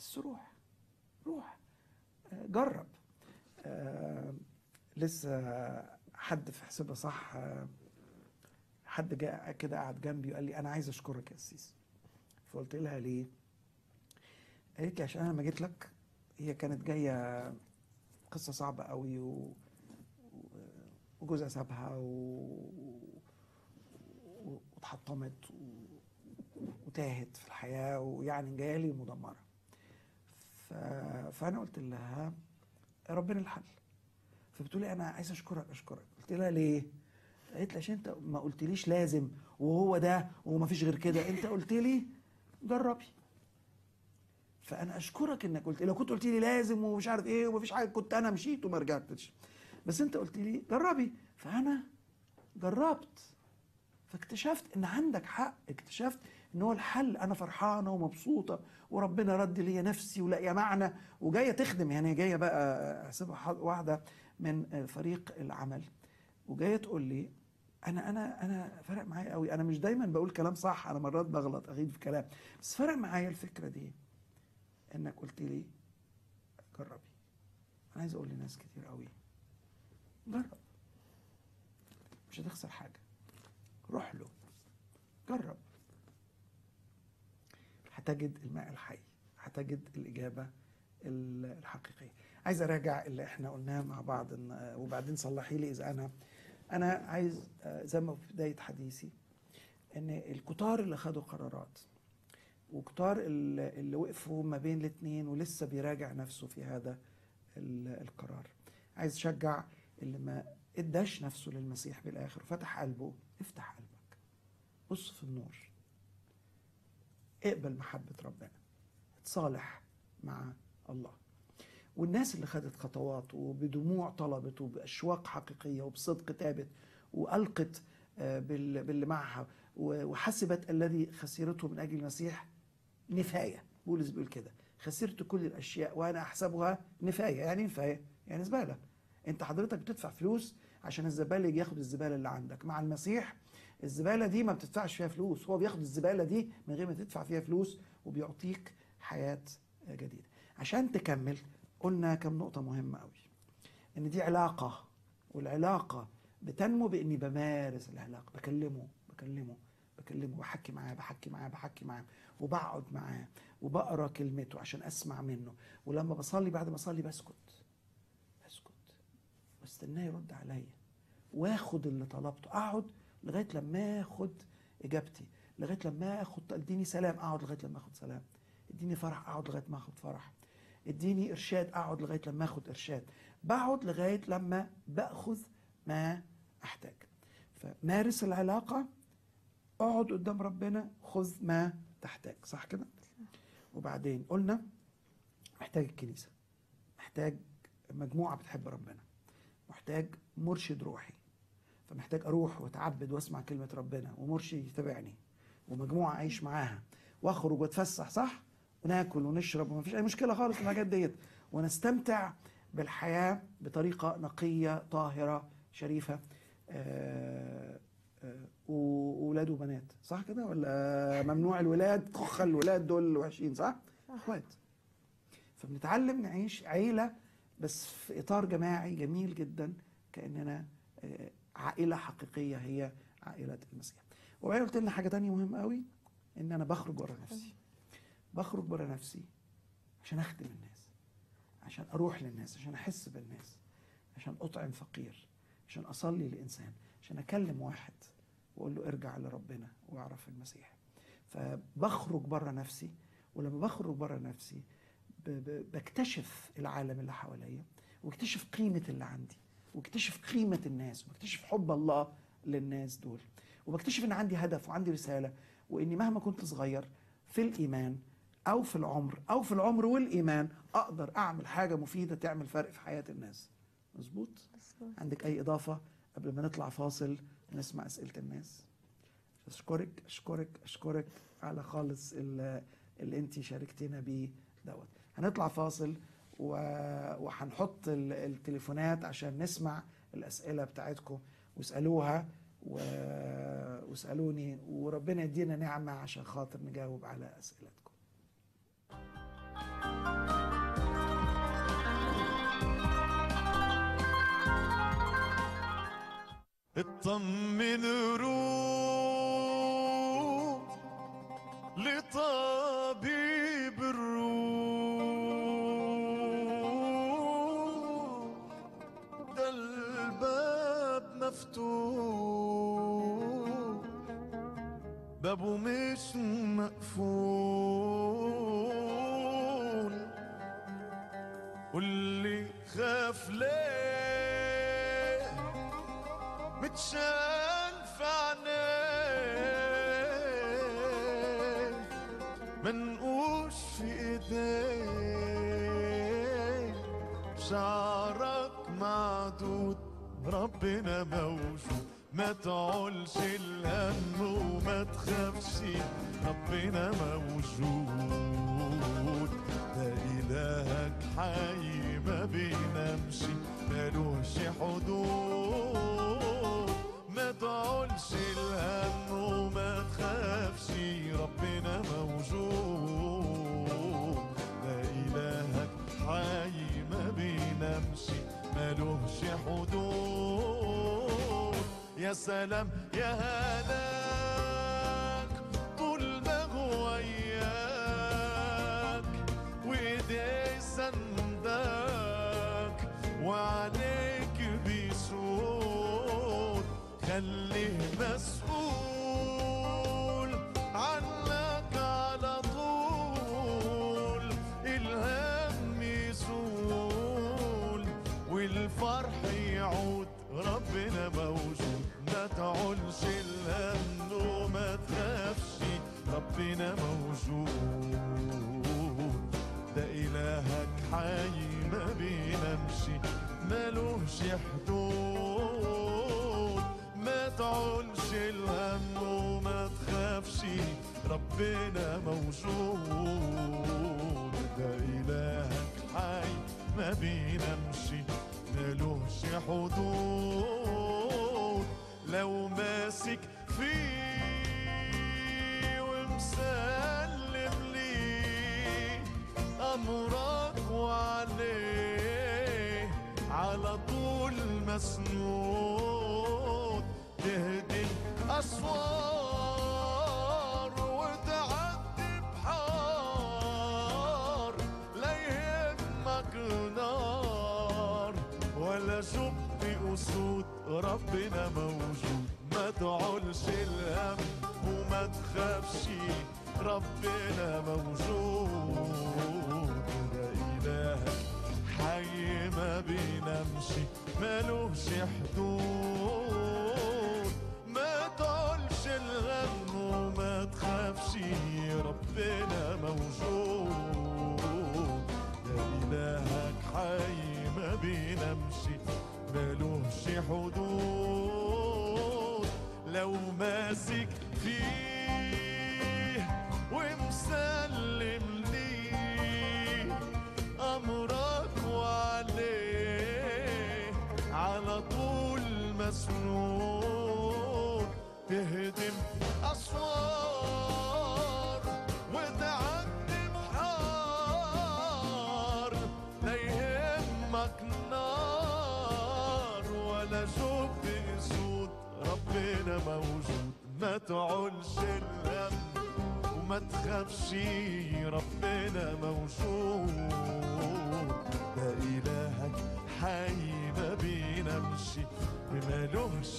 بس روح روح آه، جرب آه، لسه حد في حسابه صح آه، حد جاء كده قعد جنبي وقال لي انا عايز اشكرك يا سيس فقلت لها ليه قالت لي عشان انا لما جيت لك هي كانت جايه قصه صعبه قوي و... و- وجوزها سابها و... و- واتحطمت و... وتاهت في الحياه ويعني جايه لي مدمره ف... فانا قلت لها ربنا الحل فبتقولي انا عايز اشكرك اشكرك قلت لها ليه قالت لي عشان انت ما قلتليش لازم وهو ده وما فيش غير كده انت قلت لي جربي فانا اشكرك انك قلت لو كنت قلت لي لازم ومش عارف ايه ومفيش حاجه كنت انا مشيت وما رجعتش بس انت قلت لي جربي فانا جربت فاكتشفت ان عندك حق اكتشفت ان هو الحل انا فرحانه ومبسوطه وربنا رد لي نفسي ولاقيه معنى وجايه تخدم يعني جايه بقى احسبها ح- واحده من فريق العمل وجايه تقول لي انا انا انا فرق معايا قوي انا مش دايما بقول كلام صح انا مرات بغلط اغيب في كلام بس فرق معايا الفكره دي انك قلت لي جربي انا عايز اقول لناس كتير قوي جرب مش هتخسر حاجه روح له جرب هتجد الماء الحي هتجد الاجابه ال- الحقيقيه عايز اراجع اللي احنا قلناه مع بعض إن- وبعدين صلحي لي اذا انا انا عايز آه، زي ما في بدايه حديثي ان الكتار اللي خدوا قرارات وكتار اللي اللي وقفوا ما بين الاثنين ولسه بيراجع نفسه في هذا ال- القرار عايز اشجع اللي ما اداش نفسه للمسيح بالاخر وفتح قلبه افتح قلبك بص في النور اقبل محبة ربنا اتصالح مع الله والناس اللي خدت خطوات وبدموع طلبت وبأشواق حقيقية وبصدق تابت وألقت آه، بال- باللي معها و- وحسبت الذي خسرته من أجل المسيح نفاية بولس بيقول كده خسرت كل الأشياء وأنا أحسبها نفاية يعني نفاية يعني زبالة أنت حضرتك بتدفع فلوس عشان الزبالة يجي ياخد الزبالة اللي عندك مع المسيح الزبالة دي ما بتدفعش فيها فلوس هو بياخد الزبالة دي من غير ما تدفع فيها فلوس وبيعطيك حياة جديدة عشان تكمل قلنا كم نقطة مهمة قوي ان دي علاقة والعلاقة بتنمو باني بمارس العلاقة بكلمه بكلمه بكلمه بحكي معاه بحكي معاه بحكي معاه وبقعد معاه وبقرا كلمته عشان اسمع منه ولما بصلي بعد ما اصلي بسكت بسكت واستناه يرد عليا واخد اللي طلبته اقعد لغايه لما اخد اجابتي لغايه لما اخد اديني سلام اقعد لغايه لما اخد سلام اديني فرح اقعد لغايه ما اخد فرح اديني ارشاد اقعد لغايه لما اخد ارشاد بقعد لغايه لما باخذ ما احتاج فمارس العلاقه اقعد قدام ربنا خذ ما تحتاج صح كده وبعدين قلنا محتاج الكنيسه محتاج مجموعه بتحب ربنا محتاج مرشد روحي فمحتاج اروح واتعبد واسمع كلمه ربنا ومرشد يتابعني ومجموعه اعيش معاها واخرج واتفسح صح وناكل ونشرب ومفيش اي مشكله خالص في الحاجات ديت ونستمتع بالحياه بطريقه نقيه طاهره شريفه آه، آه، وولاد وبنات صح كده ولا ممنوع الولاد كخ الولاد دول وحشين صح؟ اخوات فبنتعلم نعيش عيله بس في اطار جماعي جميل جدا كاننا آه، عائله حقيقيه هي عائله المسيح وبعدين قلت لنا حاجه تانية مهمه قوي ان انا بخرج بره نفسي بخرج بره نفسي عشان اخدم الناس عشان اروح للناس عشان احس بالناس عشان اطعم فقير عشان اصلي لانسان عشان اكلم واحد واقول له ارجع لربنا واعرف المسيح فبخرج بره نفسي ولما بخرج بره نفسي ب- ب- بكتشف العالم اللي حواليا واكتشف قيمة اللي عندي واكتشف قيمة الناس واكتشف حب الله للناس دول وبكتشف ان عندي هدف وعندي رسالة واني مهما كنت صغير في الايمان او في العمر او في العمر والايمان اقدر اعمل حاجة مفيدة تعمل فرق في حياة الناس مظبوط عندك اي اضافة قبل ما نطلع فاصل نسمع اسئلة الناس اشكرك اشكرك اشكرك على خالص ال- اللي انت شاركتنا بيه دوت هنطلع فاصل و... وهنحط ال- التليفونات عشان نسمع الاسئله بتاعتكم واسالوها و... واسالوني وربنا يدينا نعمه عشان خاطر نجاوب على اسئلتكم اطمن روح لطبيب الروح ده الباب مفتوح بابه مش مقفول واللي خاف ليه متشال في عينيه منقوش في ايديه شعرك معدود ربنا موجود ما تعولش الهم وما تخافش ربنا موجود ده إلهك حي ما بينامش ملوش حدود ما تعولش الهم وما تخافش ربنا موجود ده إلهك حي ما بينامش ملوش حدود يا سلام يا هناك طول ما هو وياك وايديه سندك وعليك بيسود خليه مسؤول عنك على طول الهم يزول والفرح يعود ربنا موجود ما تعولش الهم وما تخافش ربنا موجود ده إلهك حي ما بينامش ملوش حدود ما تعولش الهم وما تخافش ربنا موجود ده إلهك حي ما بينامش ملوش حدود لو ماسك فيه ومسلم ليه أمرك وعليه على طول مسنود تهدي أسوار وتعدي بحار لا يهمك نار ولا شب أسود ربنا موجود ما تعولش الهم وما تخافش ربنا موجود ده إلهك حي ما بينامش ملوش حدود ما تعولش الهم وما تخافش ربنا موجود ده إلهك حي ما بينامش ملوش حدود لو ماسك فيه ومسلم ليه أمرك وعليه على طول مسنون تهدم أسوار وتعدي بحار لا يهمك نار ولا شوف اسود ربنا موجود ما تعولش الهم وما تخافش ربنا موجود ده إلهك حي ما بينامش ومالوش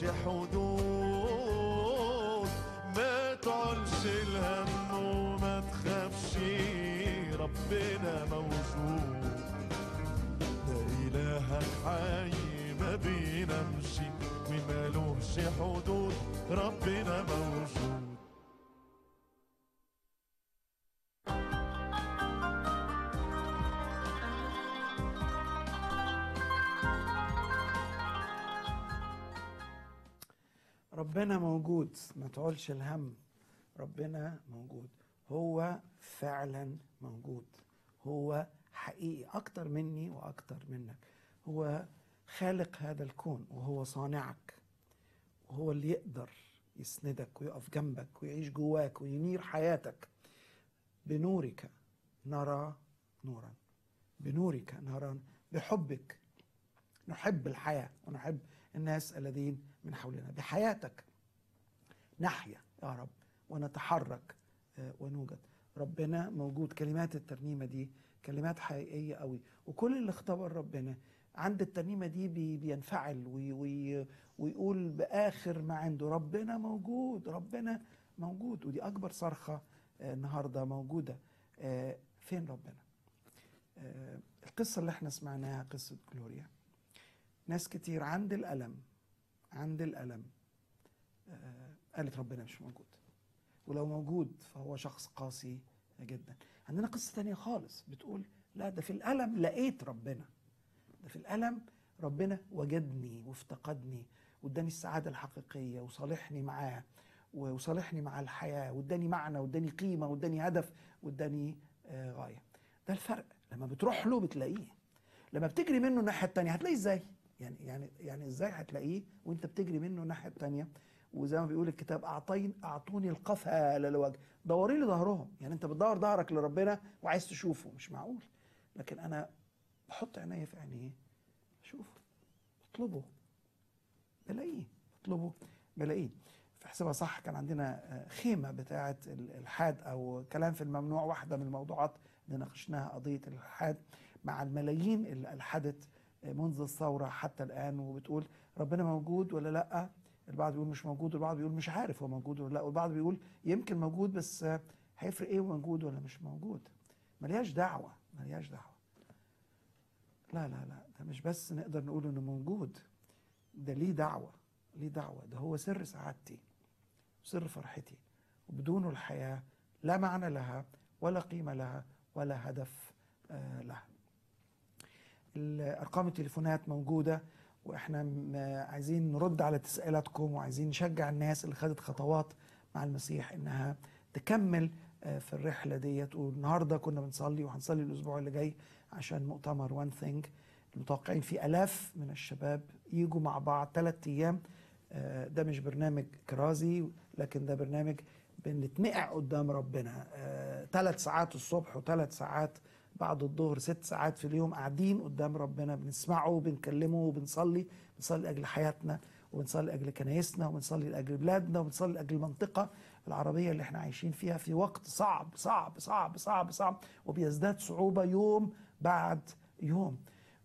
حدود ما تعولش الهم وما تخافش ربنا موجود ده إلهك حي ما بينامش ومالوش حدود ربنا موجود ربنا موجود ما تقولش الهم ربنا موجود هو فعلا موجود هو حقيقي اكتر مني واكتر منك هو خالق هذا الكون وهو صانعك وهو اللي يقدر يسندك ويقف جنبك ويعيش جواك وينير حياتك بنورك نرى نورا بنورك نرى بحبك نحب الحياة ونحب الناس الذين من حولنا بحياتك نحيا يا رب ونتحرك آه، ونوجد ربنا موجود كلمات الترنيمة دي كلمات حقيقية قوي وكل اللي اختبر ربنا عند الترنيمة دي بي- بينفعل وي وي ويقول بآخر ما عنده ربنا موجود ربنا موجود ودي أكبر صرخة آه، النهاردة موجودة آه، فين ربنا آه، القصة اللي احنا سمعناها قصة جلوريا ناس كتير عند الألم عند الألم آه، قالت ربنا مش موجود ولو موجود فهو شخص قاسي جدا عندنا قصة تانية خالص بتقول لا ده في الألم لقيت ربنا ده في الألم ربنا وجدني وافتقدني واداني السعادة الحقيقية وصالحني معاه وصالحني مع الحياة واداني معنى واداني قيمة واداني هدف واداني آه، غاية ده الفرق لما بتروح له بتلاقيه لما بتجري منه الناحية التانية هتلاقيه ازاي يعني يعني يعني ازاي هتلاقيه وانت بتجري منه الناحية التانية وزي ما بيقول الكتاب اعطين اعطوني القفا للوجه دوري لي ظهرهم يعني انت بتدور ظهرك لربنا وعايز تشوفه مش معقول لكن انا بحط عينيا في عينيه اشوفه اطلبه بلاقيه اطلبه بلاقيه في حسابها صح كان عندنا آه، خيمه بتاعه الالحاد او كلام في الممنوع واحده من الموضوعات اللي ناقشناها قضيه الالحاد مع الملايين اللي الحدت آه، منذ الثوره حتى الان وبتقول ربنا موجود ولا لا البعض بيقول مش موجود والبعض بيقول مش عارف هو موجود ولا لا والبعض بيقول يمكن موجود بس آه، هيفرق ايه موجود ولا مش موجود ملياش دعوه ملياش دعوه لا لا لا ده مش بس نقدر نقول انه موجود ده ليه دعوه ليه دعوه ده هو سر سعادتي سر فرحتي وبدونه الحياه لا معنى لها ولا قيمه لها ولا هدف آه، لها ارقام التليفونات موجوده واحنا م- عايزين نرد على تساؤلاتكم وعايزين نشجع الناس اللي خدت خطوات مع المسيح انها تكمل آه، في الرحله ديت والنهارده كنا بنصلي وهنصلي الاسبوع اللي جاي عشان مؤتمر وان ثينج المتوقعين فيه الاف من الشباب يجوا مع بعض ثلاث ايام آه، ده مش برنامج كرازي لكن ده برنامج بنتنقع قدام ربنا ثلاث ساعات الصبح وثلاث ساعات بعد الظهر ست ساعات في اليوم قاعدين قدام ربنا بنسمعه وبنكلمه وبنصلي بنصلي لاجل حياتنا وبنصلي لاجل كنايسنا وبنصلي لاجل بلادنا وبنصلي لاجل المنطقه العربيه اللي احنا عايشين فيها في وقت صعب صعب صعب صعب صعب وبيزداد صعوبه يوم بعد يوم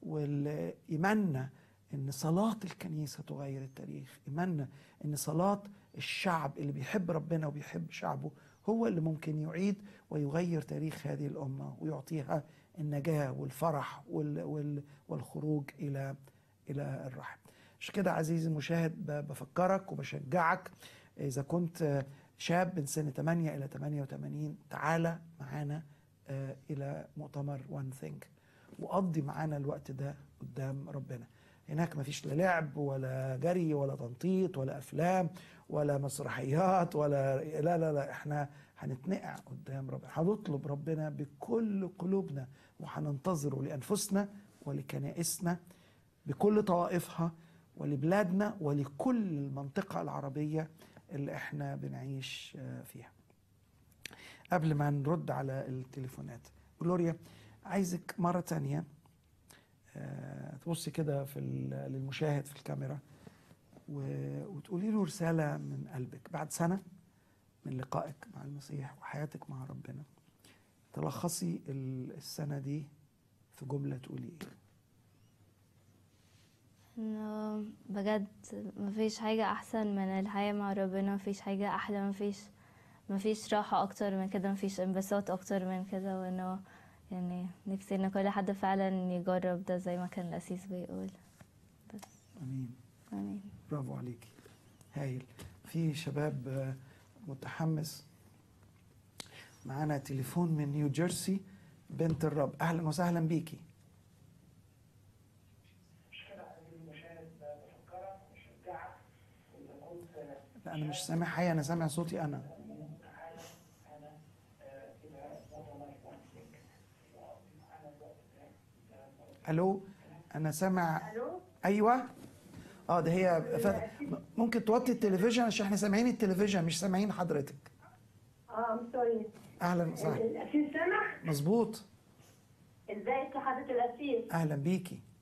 وايماننا ان صلاه الكنيسه تغير التاريخ ايماننا ان صلاه الشعب اللي بيحب ربنا وبيحب شعبه هو اللي ممكن يعيد ويغير تاريخ هذه الامه ويعطيها النجاه والفرح وال وال والخروج الى الى الرحم عشان كده عزيزي المشاهد ب- بفكرك وبشجعك اذا كنت شاب من سن 8 الى 88 تعالى معانا آه، الى مؤتمر وان ثينج وقضي معانا الوقت ده قدام ربنا هناك مفيش لا لعب ولا جري ولا تنطيط ولا افلام ولا مسرحيات ولا لا لا لا احنا هنتنقع قدام ربنا هنطلب ربنا بكل قلوبنا وهننتظره لانفسنا ولكنائسنا بكل طوائفها ولبلادنا ولكل المنطقه العربيه اللي احنا بنعيش آه، فيها قبل ما نرد على التليفونات جلوريا عايزك مرة تانية آه، تبصي كده في ال- للمشاهد في الكاميرا و- وتقولي له رسالة من قلبك بعد سنة من لقائك مع المسيح وحياتك مع ربنا تلخصي ال- السنة دي في جملة تقولي ايه انه بجد مفيش حاجة احسن من الحياة مع ربنا مفيش حاجة احلى مفيش مفيش راحة اكتر من كده مفيش انبساط اكتر من كده وانه يعني نفسي ان كل حد فعلا يجرب ده زي ما كان الاسيس بيقول بس امين امين برافو عليكي هايل في شباب آه، متحمس معانا تليفون من نيو جيرسي بنت الرب اهلا وسهلا بيكي لا انا مش سامع حاجه انا سامع صوتي انا الو انا سامع الو ايوه اه ده هي فت... ممكن توطي التلفزيون عشان احنا سامعين التلفزيون مش سامعين حضرتك اه ام سوري اهلا وسهلا الاسيس سامح مظبوط ازيك يا حضره الاسيس اهلا بيكي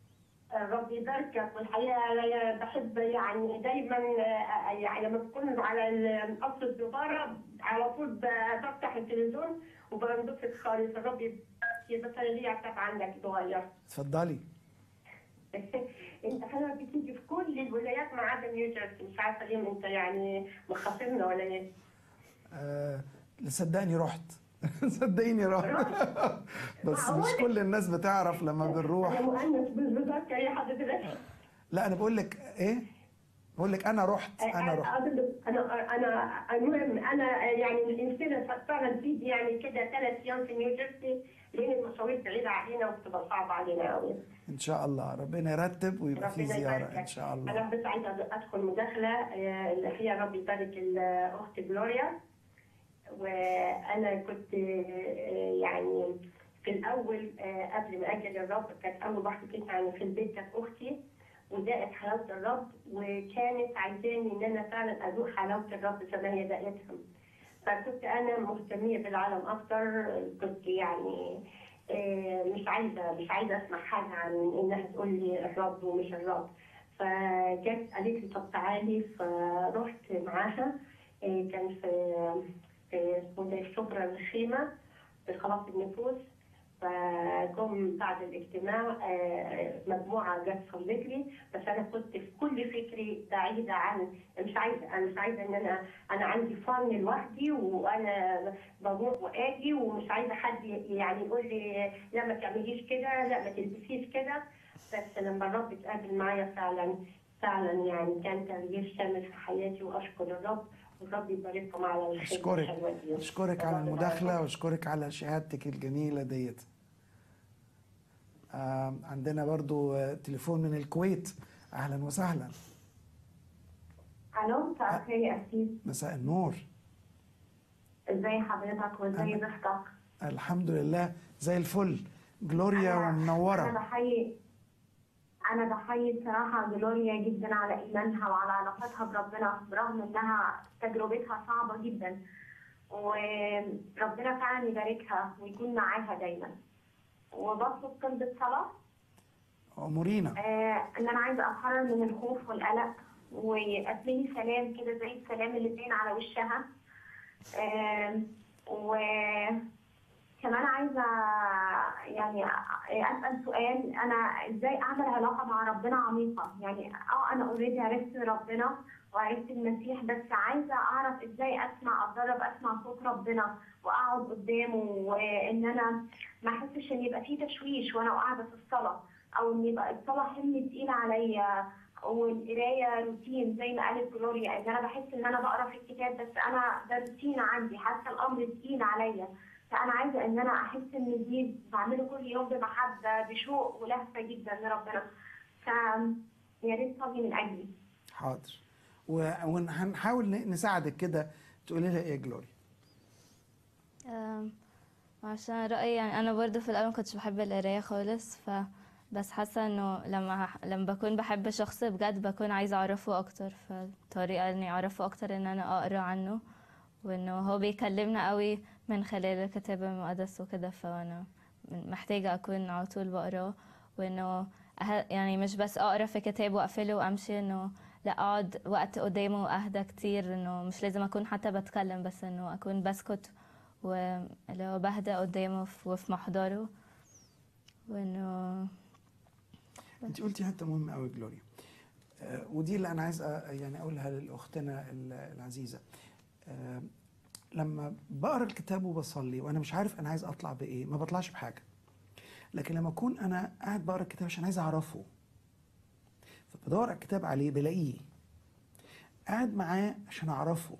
الرب يباركك والحقيقه أنا بحب يعني دايما آه، يعني لما بكون على ال- قصر الزباره على طول ب- بفتح التلفزيون وبنبسط خالص الرب يباركك بس انا ليا عتاب عنك صغير اتفضلي انت حضرتك بتيجي في كل الولايات ما عدا نيوجيرسي مش عارفه ليه انت يعني مخاصمنا ولا ايه؟ آه صدقني رحت صدقيني رحت بس مش كل الناس بتعرف لما انا بنروح مؤنث بالظبط يا حضرتك لا انا بقول لك ايه بقول لك انا رحت انا رحت انا انا المهم انا يعني الانسان فعلا تيجي يعني كده ثلاث ايام في نيوجيرسي لان المشاوير بعيده علينا وبتبقى صعبه علينا قوي ان شاء الله ربنا يرتب ويبقى في ربنا زياره يبارك ان لك. شاء الله انا بس عايزه ادخل مداخله آه، اللي هي ربي يبارك الاخت جلوريا وانا كنت آه، يعني في الاول آه، قبل ما اجي للرب كانت اول واحده كنت يعني في البيت كانت اختي وذاقت حلاوه الرب وكانت عايزاني ان انا فعلا ادوق حلاوه الرب زي ما هي ذاقتها فكنت انا مهتميه بالعالم اكتر كنت يعني آه، مش عايزه مش عايزه اسمع حاجه عن انها تقول لي الرب ومش الرب فجت قالت لي طب تعالي فرحت معاها آه، كان في في اسمه ده الشبرا الخيمه في خلاص النفوس فجم بعد الاجتماع آه، مجموعه جت صلت لي بس انا كنت في كل فكري بعيده عن مش عايزه انا مش عايزه ان انا انا عندي فن لوحدي وانا بروح واجي ومش عايزه حد يعني يقول لي لا ما تعمليش كده لا ما تلبسيش كده بس لما الرب اتقابل معايا فعلا فعلا يعني كان تغيير شامل في حياتي واشكر الرب والرب يبارككم على الخدمه اشكرك الحلوه دي اشكرك على الرب المداخله يبارككم. واشكرك على شهادتك الجميله ديت آه عندنا برضو آه، تليفون من الكويت اهلا وسهلا الو مساء الخير يا اسيس مساء النور ازي حضرتك وازاي أنا- ضيفتك الحمد لله زي الفل جلوريا انا ومنوره بحيي انا بحيي بصراحه جلوريا جدا على ايمانها وعلى علاقتها بربنا برغم انها تجربتها صعبه جدا وربنا فعلا يباركها ويكون معاها دايما وبطلب طلبة صلاة امورينا آه ان انا عايزه اتحرر من الخوف والقلق واتمني سلام كده زي السلام اللي باين على وشها آه وكمان عايزه يعني اسال سؤال انا ازاي اعمل علاقه مع ربنا عميقه يعني اه انا اوريدي عرفت ربنا وعرفت المسيح بس عايزه اعرف ازاي اسمع اتدرب اسمع صوت ربنا واقعد قدامه وان انا ما احسش ان يبقى فيه تشويش وانا قاعده في الصلاه او ان يبقى الصلاه حمل تقيل عليا والقرايه روتين زي ما قالت جلوريا ان انا بحس ان انا بقرا في الكتاب بس انا ده روتين عندي حاسه الامر تقيل عليا فانا عايزه ان انا احس ان دي بعمله كل يوم بمحبه بشوق ولهفه جدا لربنا ف يا ريت تصلي من اجلي حاضر و- وهنحاول ن- نساعدك كده تقولي لها ايه يا جلوريا أم، عشان رأيي يعني أنا برضو في الأول مكنتش بحب القراية خالص ف بس حاسة إنه لما ح- لما بكون بحب شخص بجد بكون عايزة أعرفه أكتر فالطريقة إني أعرفه أكتر إن أنا أقرأ عنه وإنه هو بيكلمنا قوي من خلال الكتاب المقدس وكده فأنا محتاجة أكون على طول بقراه وإنه أه- يعني مش بس أقرأ في كتاب وأقفله وأمشي إنه لا أقعد وقت قدامه وأهدى كتير إنه مش لازم أكون حتى بتكلم بس إنه أكون بسكت واللي هو بهدى قدامه في- وفي محضره وانه انت قلتي حته مهمه قوي جلوريا آه، ودي اللي انا عايز أ- يعني اقولها لاختنا ال- العزيزه آه، لما بقرا الكتاب وبصلي وانا مش عارف انا عايز اطلع بايه ما بطلعش بحاجه لكن لما اكون انا قاعد بقرا الكتاب عشان عايز اعرفه فبدور على الكتاب عليه بلاقيه قاعد معاه عشان اعرفه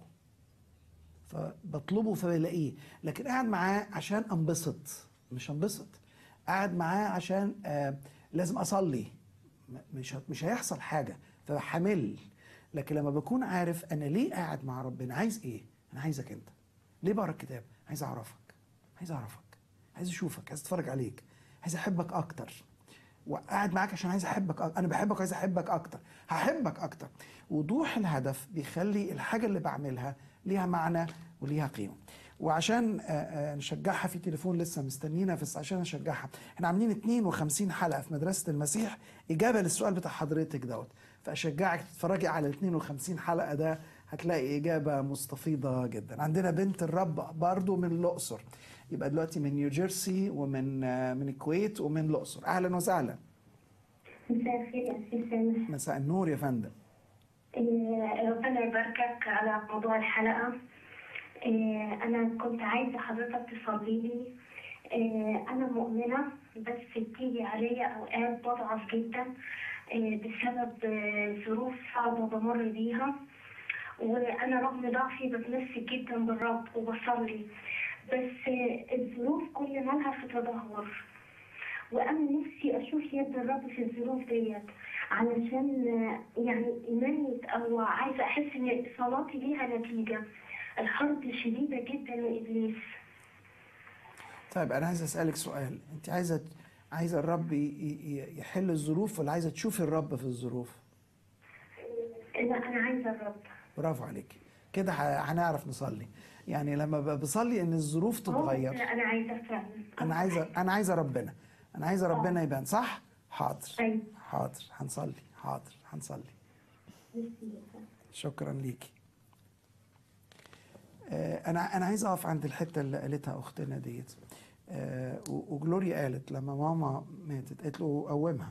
فبطلبه فبلاقيه لكن قاعد معاه عشان انبسط مش انبسط قاعد معاه عشان آه لازم اصلي م- مش ه- مش هيحصل حاجه فبحمل لكن لما بكون عارف انا ليه قاعد مع ربنا عايز ايه انا عايزك انت ليه بقرا الكتاب عايز اعرفك عايز اعرفك عايز اشوفك عايز اتفرج عليك عايز احبك اكتر وقاعد معاك عشان عايز احبك أكتر. انا بحبك وعايز احبك اكتر هحبك اكتر وضوح الهدف بيخلي الحاجه اللي بعملها ليها معنى وليها قيمه وعشان آه، آه، نشجعها في تليفون لسه مستنينا بس عشان نشجعها احنا عاملين 52 حلقه في مدرسه المسيح اجابه للسؤال بتاع حضرتك دوت فاشجعك تتفرجي على ال 52 حلقه ده هتلاقي اجابه مستفيضه جدا عندنا بنت الرب برضو من الاقصر يبقى دلوقتي من نيوجيرسي ومن آه، من الكويت ومن الاقصر اهلا وسهلا مساء الخير يا أستاذ سامح مساء النور يا فندم إيه، ربنا يباركك على موضوع الحلقة إيه، أنا كنت عايزة حضرتك تصلي لي إيه، أنا مؤمنة بس بتيجي عليا أوقات بضعف جدا إيه، بسبب آه، ظروف صعبة بمر بيها وأنا رغم ضعفي بتمسك جدا بالرب وبصلي بس آه، الظروف كل مالها في تدهور وانا نفسي اشوف يد الرب في الظروف ديت علشان آه، يعني ايماني او عايزه احس ان صلاتي ليها نتيجه الحرب شديده جدا من ابليس طيب انا عايز اسالك سؤال انت عايزه عايزه الرب ي- ي- يحل الظروف ولا عايزه تشوفي الرب في الظروف لا انا عايزه الرب برافو عليكي كده ه- هنعرف نصلي يعني لما ب- بصلي ان الظروف لا تتغير انا عايزه فعلا انا عايزه انا عايزه ربنا انا عايزه ربنا يبان صح حاضر أيوة. حاضر هنصلي حاضر هنصلي شكرا ليكي آه، انا انا عايز اقف عند الحته اللي قالتها اختنا ديت آه، و- وجلوريا قالت لما ماما ماتت قالت له قومها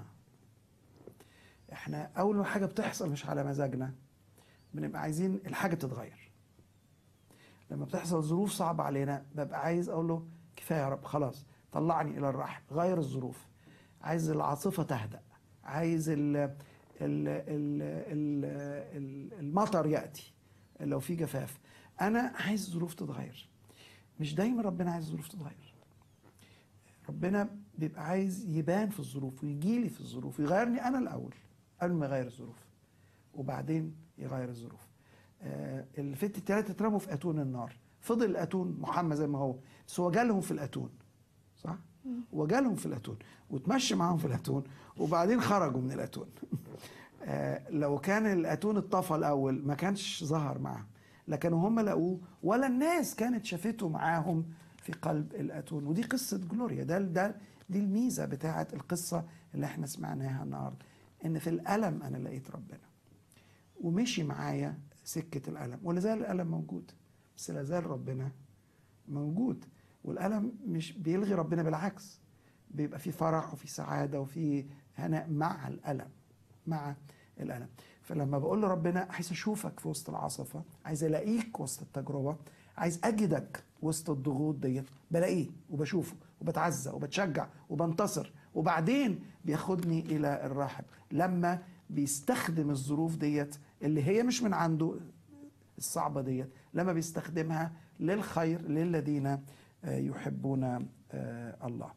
احنا اول ما حاجه بتحصل مش على مزاجنا بنبقى عايزين الحاجه تتغير لما بتحصل ظروف صعبه علينا ببقى عايز اقول له كفايه يا رب خلاص طلعني الى الرحم غير الظروف عايز العاصفه تهدأ عايز ال ال ال ال ال المطر ياتي لو في جفاف انا عايز الظروف تتغير مش دايما ربنا عايز الظروف تتغير ربنا بيبقى عايز يبان في الظروف ويجي لي في الظروف ويغيرني انا الاول قبل ما يغير الظروف وبعدين يغير الظروف آه الفت الثلاثه اترموا في اتون النار فضل الاتون محمى زي ما هو بس هو جالهم في الاتون صح وجالهم في الاتون وتمشي معاهم في الاتون وبعدين خرجوا من الاتون آه لو كان الاتون اتطفى الاول ما كانش ظهر معاهم لكن هم لقوه ولا الناس كانت شافته معاهم في قلب الاتون ودي قصه جلوريا ده ده دي الميزه بتاعه القصه اللي احنا سمعناها النهارده ان في الالم انا لقيت ربنا ومشي معايا سكه الالم ولا زال الالم موجود بس لا زال ربنا موجود والالم مش بيلغي ربنا بالعكس بيبقى في فرح وفي سعاده وفي هناء مع الالم مع الالم فلما بقول لربنا عايز اشوفك في وسط العاصفه عايز الاقيك وسط التجربه عايز اجدك وسط الضغوط ديت بلاقيه وبشوفه وبتعزى وبتشجع وبنتصر وبعدين بياخدني الى الرحم لما بيستخدم الظروف ديت اللي هي مش من عنده الصعبه ديت لما بيستخدمها للخير للذين آه، يحبون آه، الله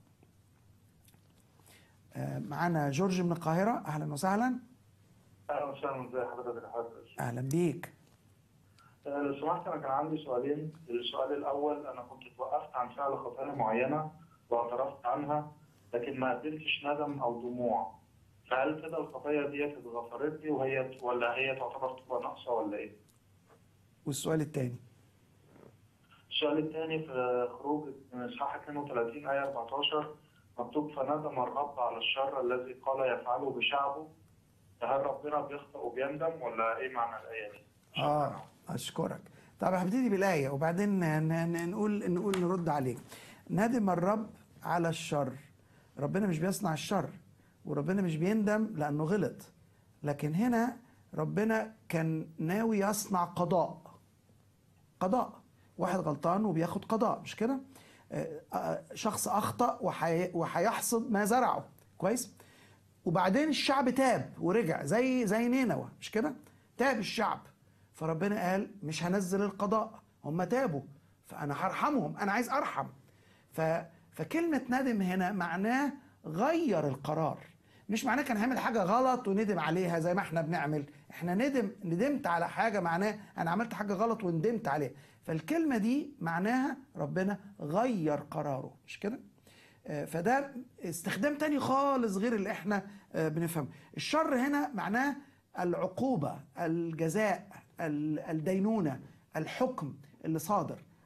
آه، معانا جورج من القاهره اهلا وسهلا اهلا وسهلا ازي حضرتك يا حضرتك اهلا بيك آه، لو سمحت انا كان عندي سؤالين السؤال الاول انا كنت توقفت عن فعل خطايا معينه واعترفت عنها لكن ما قدمتش ندم او دموع فهل كده الخطايا ديت اتغفرت لي وهي ولا هي تعتبر تبقى ناقصه ولا ايه؟ والسؤال الثاني السؤال الثاني في خروج من اصحاح 32 ايه 14 مكتوب فندم الرب على الشر الذي قال يفعله بشعبه فهل ربنا بيخطئ وبيندم ولا ايه معنى الايه دي؟ اه اشكرك طب هبتدي بالايه وبعدين ن- ن- نقول نقول نرد عليك ندم الرب على الشر ربنا مش بيصنع الشر وربنا مش بيندم لانه غلط لكن هنا ربنا كان ناوي يصنع قضاء قضاء واحد غلطان وبياخد قضاء مش كده آه، آه، شخص اخطا وحي- وهيحصد ما زرعه كويس وبعدين الشعب تاب ورجع زي زي نينوى مش كده تاب الشعب فربنا قال مش هنزل القضاء هم تابوا فانا هرحمهم انا عايز ارحم ف فكلمه ندم هنا معناه غير القرار مش معناه كان هيعمل حاجه غلط وندم عليها زي ما احنا بنعمل احنا ندم ندمت على حاجه معناه انا عملت حاجه غلط وندمت عليها فالكلمه دي معناها ربنا غير قراره مش كده آه، فده استخدام تاني خالص غير اللي احنا آه، بنفهمه الشر هنا معناه العقوبة الجزاء ال- الدينونة الحكم اللي صادر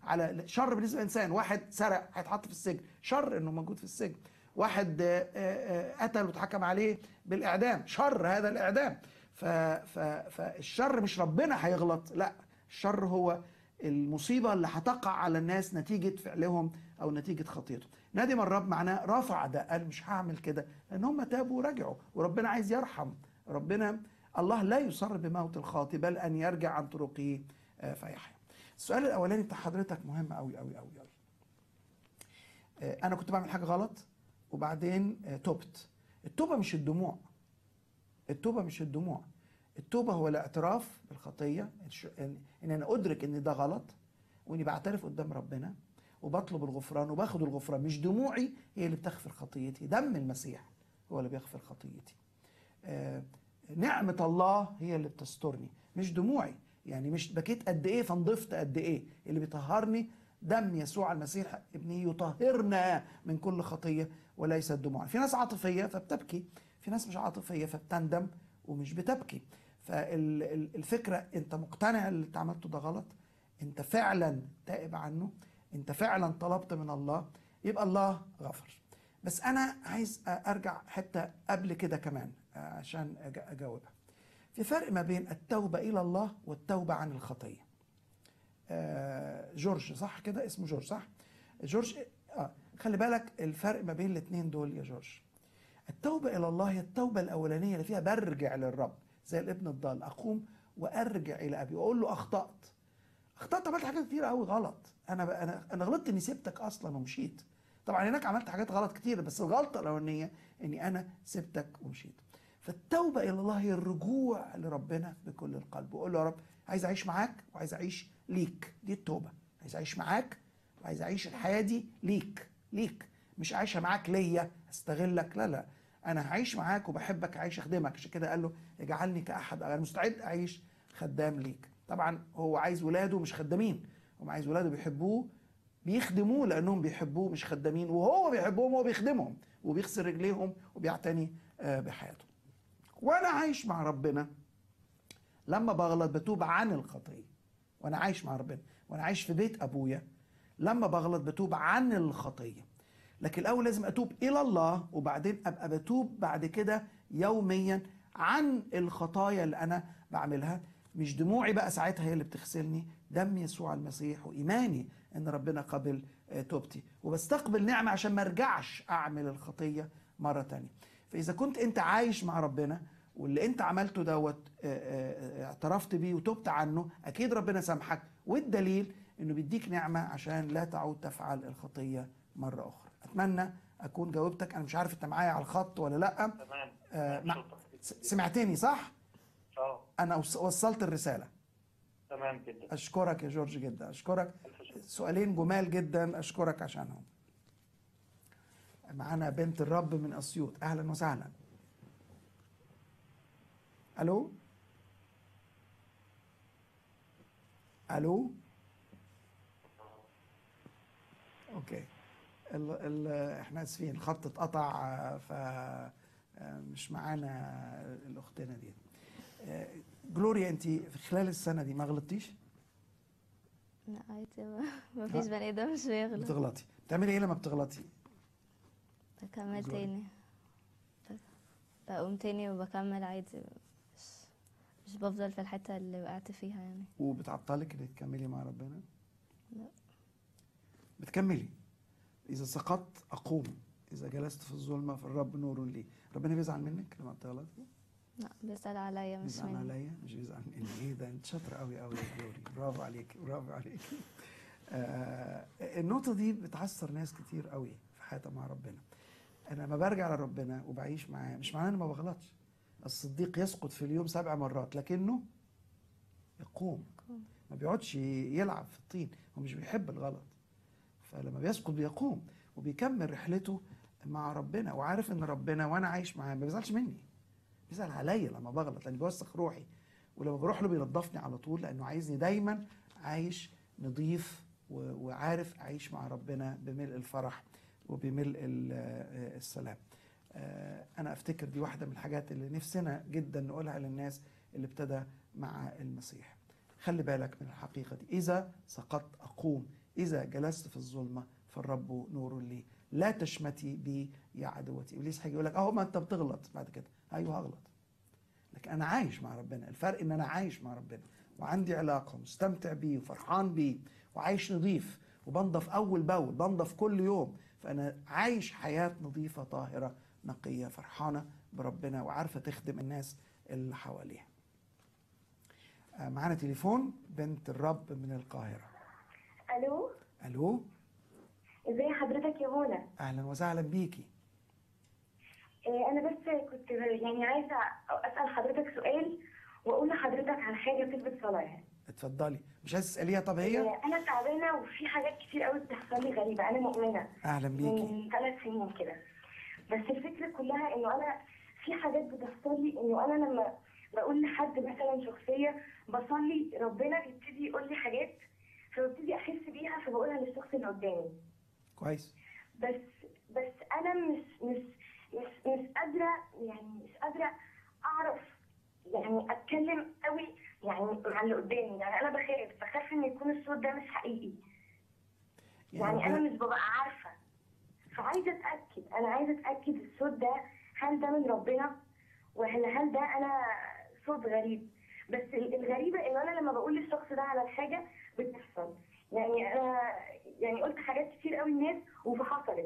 على شر بالنسبه للانسان واحد سرق هيتحط في السجن شر انه موجود في السجن واحد آه، آه، آه، قتل واتحكم عليه بالاعدام شر هذا الاعدام ف ف فالشر مش ربنا هيغلط لا الشر هو المصيبه اللي هتقع على الناس نتيجه فعلهم او نتيجه خطيئتهم ندم الرب معناه رفع ده قال مش هعمل كده لان هم تابوا ورجعوا وربنا عايز يرحم ربنا الله لا يصر بموت الخاطئ بل ان يرجع عن طرقه آه، فيحيا السؤال الاولاني بتاع حضرتك مهم قوي قوي قوي قوي انا كنت بعمل حاجه غلط وبعدين آه، تبت التوبه مش الدموع التوبه مش الدموع التوبه هو الاعتراف بالخطيه الش- ان إن انا ادرك ان ده غلط واني بعترف قدام ربنا وبطلب الغفران وباخد الغفران مش دموعي هي اللي بتغفر خطيتي دم المسيح هو اللي بيغفر خطيتي آه، نعمة الله هي اللي بتسترني مش دموعي يعني مش بكيت قد ايه فنضفت قد ايه اللي بيطهرني دم يسوع المسيح ابنه يطهرنا من كل خطية وليس الدموع في ناس عاطفية فبتبكي في ناس مش عاطفية فبتندم ومش بتبكي فالفكرة انت مقتنع اللي انت عملته ده غلط انت فعلا تائب عنه انت فعلا طلبت من الله يبقى الله غفر بس انا عايز ارجع حته قبل كده كمان عشان أج- اجاوبها في فرق ما بين التوبه الى الله والتوبه عن الخطيه آه، جورج صح كده اسمه جورج صح جورج اه خلي بالك الفرق ما بين الاثنين دول يا جورج التوبه الى الله هي التوبه الاولانيه اللي فيها برجع للرب زي الابن الضال اقوم وارجع الى ابي واقول له اخطات اخطات عملت حاجات كتير قوي غلط انا انا انا غلطت اني سبتك اصلا ومشيت طبعا هناك عملت حاجات غلط كتير بس الغلطه الاولانيه اني انا سبتك ومشيت فالتوبه الى الله هي الرجوع لربنا بكل القلب واقول له يا رب عايز اعيش معاك وعايز اعيش ليك دي التوبه عايز اعيش معاك وعايز اعيش الحياه دي ليك ليك مش عايشها معاك ليا استغلك لا لا انا هعيش معاك وبحبك عايش اخدمك عشان كده قال له اجعلني كاحد انا مستعد اعيش خدام ليك طبعا هو عايز ولاده مش خدامين هو عايز ولاده بيحبوه بيخدموه لانهم بيحبوه مش خدامين وهو بيحبهم وهو بيخدمهم وبيغسل رجليهم وبيعتني آه، بحياتهم وانا عايش مع ربنا لما بغلط بتوب عن الخطيه وانا عايش مع ربنا وانا عايش في بيت ابويا لما بغلط بتوب عن الخطيه لكن الاول لازم اتوب الى الله وبعدين ابقى بتوب بعد كده يوميا عن الخطايا اللي انا بعملها مش دموعي بقى ساعتها هي اللي بتغسلني دم يسوع المسيح وايماني ان ربنا قبل آه، توبتي وبستقبل نعمه عشان ما ارجعش اعمل الخطيه مره تانية فاذا كنت انت عايش مع ربنا واللي انت عملته دوت آه، آه، آه، اعترفت بيه وتبت عنه اكيد ربنا سامحك والدليل انه بيديك نعمه عشان لا تعود تفعل الخطيه مره اخرى اتمنى اكون جاوبتك انا مش عارف انت معايا على الخط ولا لا تمام آه، تمام، مع- شكراً. س- سمعتني صح اه انا وص- وصلت الرساله تمام جدا اشكرك يا جورج جدا اشكرك ألف شكر. سؤالين جمال جدا اشكرك عشانهم معانا بنت الرب من اسيوط اهلا وسهلا الو الو اوكي ال ال احنا اسفين الخط اتقطع آه، ف آه، مش معانا الاختنا دي آه، جلوريا انت في خلال السنه دي ما غلطتيش لا عادي ما- ما فيش بني ادم مش بيغلط بتغلطي بتعملي ايه لما بتغلطي بكمل جوي. تاني بقوم تاني وبكمل عادي مش مش بفضل في الحتة اللي وقعت فيها يعني وبتعطلك انك تكملي مع ربنا لا. بتكملي اذا سقطت اقوم اذا جلست في الظلمه فالرب نور لي ربنا بيزعل منك لما بتغلطي لا بيسأل عليا مش بيزعل مني عليا مش بيزعل مني ايه ده انت شاطره قوي قوي يا جلوري برافو عليك برافو عليك آه النقطه دي بتعثر ناس كتير قوي في حياتها مع ربنا انا لما برجع لربنا وبعيش معاه مش معناه اني ما بغلطش الصديق يسقط في اليوم سبع مرات لكنه يقوم ما بيقعدش يلعب في الطين هو مش بيحب الغلط فلما بيسقط بيقوم وبيكمل رحلته مع ربنا وعارف ان ربنا وانا عايش معاه ما بيزعلش مني بيزعل عليا لما بغلط لان بيوسخ روحي ولما بروح له بينضفني على طول لانه عايزني دايما عايش نضيف و- وعارف اعيش مع ربنا بملء الفرح وبملء ال- آه، السلام آه، انا افتكر دي واحده من الحاجات اللي نفسنا جدا نقولها للناس اللي ابتدى مع المسيح خلي بالك من الحقيقه دي اذا سقطت اقوم اذا جلست في الظلمه فالرب نور لي لا تشمتي بي يا عدوتي ابليس هيجي يقول لك اهو ما انت بتغلط بعد كده ايوه هغلط لكن انا عايش مع ربنا الفرق ان انا عايش مع ربنا وعندي علاقه مستمتع بيه وفرحان بيه وعايش نظيف وبنضف اول باول بنضف كل يوم فانا عايش حياه نظيفه طاهره نقيه فرحانه بربنا وعارفه تخدم الناس اللي حواليها آه، معانا تليفون بنت الرب من القاهره الو الو ازي حضرتك يا منى اهلا وسهلا بيكي إيه، انا بس كنت يعني عايزه اسال حضرتك سؤال واقول لحضرتك على حاجه تثبت صلاحها اتفضلي مش عايز تساليها طب هي إيه، انا تعبانه وفي حاجات كتير قوي بتحصل لي غريبه انا مؤمنه اهلا بيكي من ثلاث سنين كده بس الفكره كلها انه انا في حاجات بتحصل لي انه انا لما بقول لحد مثلا شخصيه بصلي ربنا بيبتدي يقول لي حاجات فببتدي احس بيها فبقولها للشخص اللي قدامي كويس بس بس انا مش مش مش مش قادره يعني مش قادره اعرف يعني اتكلم قوي يعني مع اللي قدامي يعني انا بخاف بخاف ان يكون الصوت ده مش حقيقي يعني انا ربنا- مش ببقى عارفه فعايزه اتاكد انا عايزه اتاكد الصوت ده هل ده من ربنا ولا هل ده انا صوت غريب بس ال- الغريبه ان انا لما بقول للشخص ده على الحاجه بتحصل يعني انا يعني قلت حاجات كتير قوي الناس وحصلت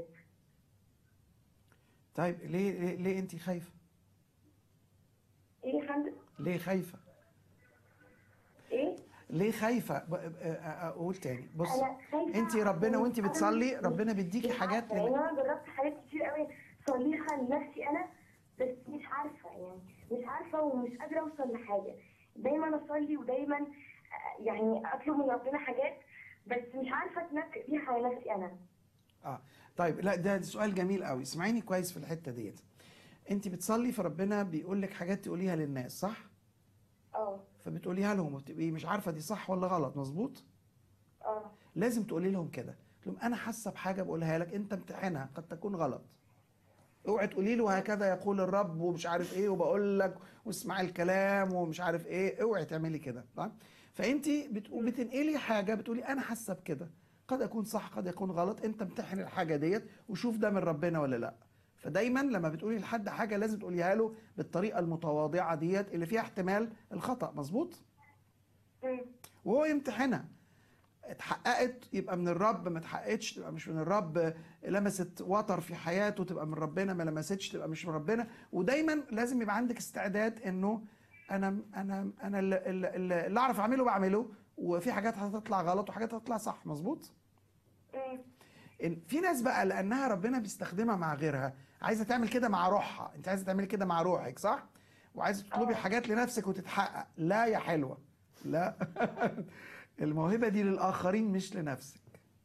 طيب ليه ليه, ليه انت خايفه ايه يا فندم ليه خايفه ايه ليه خايفه ب- ب- اقول تاني بص انا خايفه انت ربنا وانت أنا بتصلي مش- ربنا بيديكي مش حاجات عارفة. يعني لل... انا جربت حاجات كتير قوي اصليها لنفسي انا بس مش عارفه يعني مش عارفه ومش قادره اوصل لحاجه دايما اصلي ودايما آه، يعني اطلب من ربنا حاجات بس مش عارفه اتنفق بيها على نفسي انا اه طيب لا ده سؤال جميل قوي اسمعيني كويس في الحته ديت انت بتصلي فربنا بيقول لك حاجات تقوليها للناس صح اه فبتقوليها لهم وبتبقي مش عارفه دي صح ولا غلط مظبوط اه لازم تقولي لهم كده تقول لهم انا حاسه بحاجه بقولها لك انت امتحنها قد تكون غلط اوعي تقولي له هكذا يقول الرب ومش عارف ايه وبقول لك واسمعي الكلام ومش عارف ايه اوعي تعملي كده طيب فانت بتقو- بتنقلي حاجه بتقولي انا حاسه بكده قد اكون صح قد يكون غلط انت امتحن الحاجه ديت وشوف ده من ربنا ولا لا فدايما لما بتقولي لحد حاجه لازم تقوليها له بالطريقه المتواضعه ديت اللي فيها احتمال الخطا مظبوط مم. وهو يمتحنها اتحققت يبقى من الرب ما اتحققتش تبقى مش من الرب لمست وتر في حياته تبقى من ربنا ما لمستش تبقى مش من ربنا ودايما لازم يبقى عندك استعداد انه انا انا انا اللي, اللي, اللي اعرف اعمله بعمله وفي حاجات هتطلع غلط وحاجات هتطلع صح مظبوط مم. إن في ناس بقى لانها ربنا بيستخدمها مع غيرها عايزه تعمل كده مع روحها انت عايزه تعملي كده مع روحك صح وعايزه تطلبي حاجات لنفسك وتتحقق لا يا حلوه لا الموهبه دي للاخرين مش لنفسك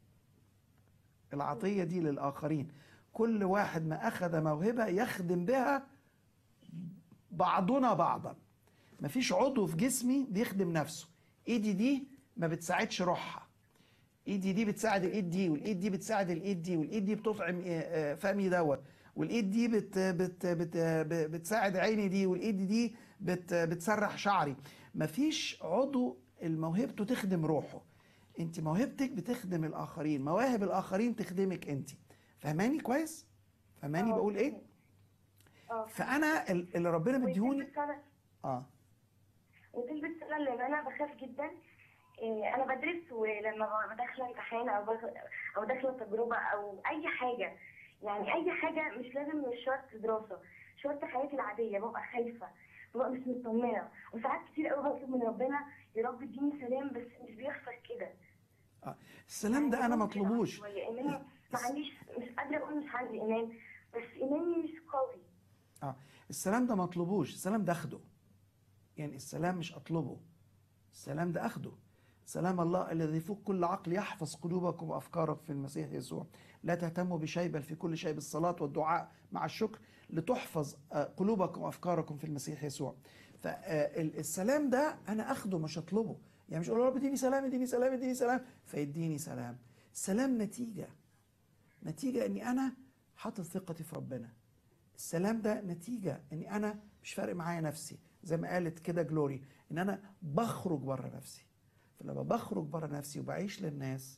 العطيه دي للاخرين كل واحد ما اخذ موهبه يخدم بها بعضنا بعضا مفيش عضو في جسمي بيخدم نفسه ايدي دي ما بتساعدش روحها ايدي دي بتساعد الايد دي والايد دي بتساعد الايد دي والايد دي بتطعم آه، آه، فمي دوت والايد دي بت بت بت ب- بتساعد عيني دي والايد دي بت بتسرح شعري مفيش عضو موهبته تخدم روحه انت موهبتك بتخدم الاخرين مواهب الاخرين تخدمك انت فهماني كويس فهماني آه. بقول ايه اه فانا ال- اللي ربنا مديهوني وتلبس سنة اه وتلبس سنة لان انا بخاف جدا إيه، انا بدرس ولما ببقى داخله امتحان او بخ- او داخله تجربه او اي حاجه يعني اي حاجه مش لازم مش شرط دراسه شرط حياتي العاديه ببقى خايفه ببقى مش مطمنه وساعات كتير قوي بطلب من ربنا يا رب اديني سلام بس مش بيحصل كده اه السلام ده انا مطلبوش شوية. إن انا ما عنديش مش قادره اقول مش عندي ايمان بس ايماني مش قوي اه السلام ده مطلبوش السلام ده اخده يعني السلام مش اطلبه السلام ده اخده سلام الله الذي فوق كل عقل يحفظ قلوبكم وافكاركم في المسيح يسوع لا تهتموا بشيء بل في كل شيء بالصلاه والدعاء مع الشكر لتحفظ آه، قلوبكم وافكاركم في المسيح يسوع فالسلام ده انا اخده مش اطلبه يعني مش اقول يا رب اديني سلام اديني سلام اديني سلام فيديني سلام السلام نتيجه نتيجه اني انا حاطط ثقتي في ربنا السلام ده نتيجة اني انا مش فارق معايا نفسي زي ما قالت كده جلوري ان انا بخرج بره نفسي فلما بخرج بره نفسي وبعيش للناس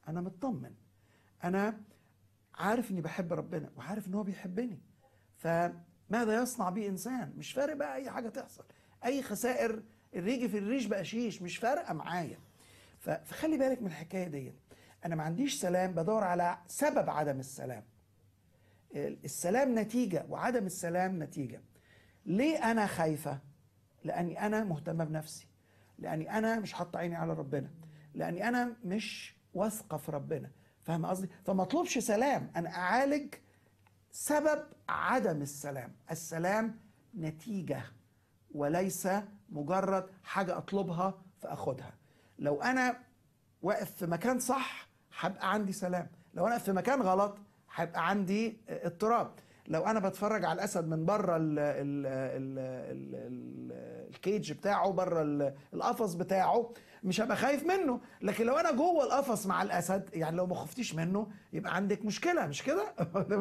انا مطمن انا عارف اني بحب ربنا وعارف ان هو بيحبني فماذا يصنع بي انسان مش فارق بقى اي حاجه تحصل اي خسائر الريجي في الريش بقى شيش مش فارقه معايا ف- فخلي بالك من الحكايه ديت انا ما عنديش سلام بدور على سبب عدم السلام السلام نتيجه وعدم السلام نتيجه ليه انا خايفه لاني انا مهتمه بنفسي لاني انا مش حاطه عيني على ربنا لاني انا مش واثقه في ربنا فاهم قصدي فما اطلبش سلام انا اعالج سبب عدم السلام السلام نتيجه وليس مجرد حاجه اطلبها فاخدها لو انا واقف في مكان صح هبقى عندي سلام لو انا في مكان غلط هيبقى عندي اضطراب لو انا بتفرج على الاسد من بره ال ال ال ال ال الكيج بتاعه بره ال- القفص بتاعه مش هبقى خايف منه لكن لو انا جوه القفص مع الاسد يعني لو ما خفتيش منه يبقى عندك مشكله مش كده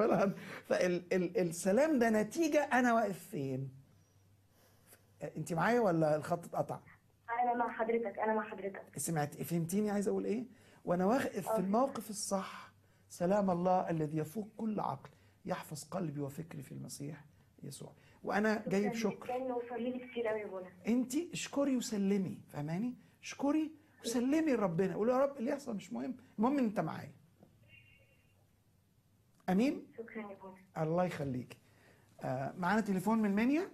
فالسلام ده نتيجه انا واقف فين انت معايا ولا الخط اتقطع انا مع حضرتك انا مع حضرتك سمعت فهمتيني عايز اقول ايه وانا واقف في الموقف الصح سلام الله الذي يفوق كل عقل يحفظ قلبي وفكري في المسيح يسوع وانا جاي بشكر كان وصلي لي كتير قوي يا بولا انت اشكري وسلمي فهماني اشكري وسلمي لربنا قولي يا رب اللي يحصل مش مهم المهم ان انت معايا امين شكرا يا بولا الله يخليك آه معانا تليفون من منيا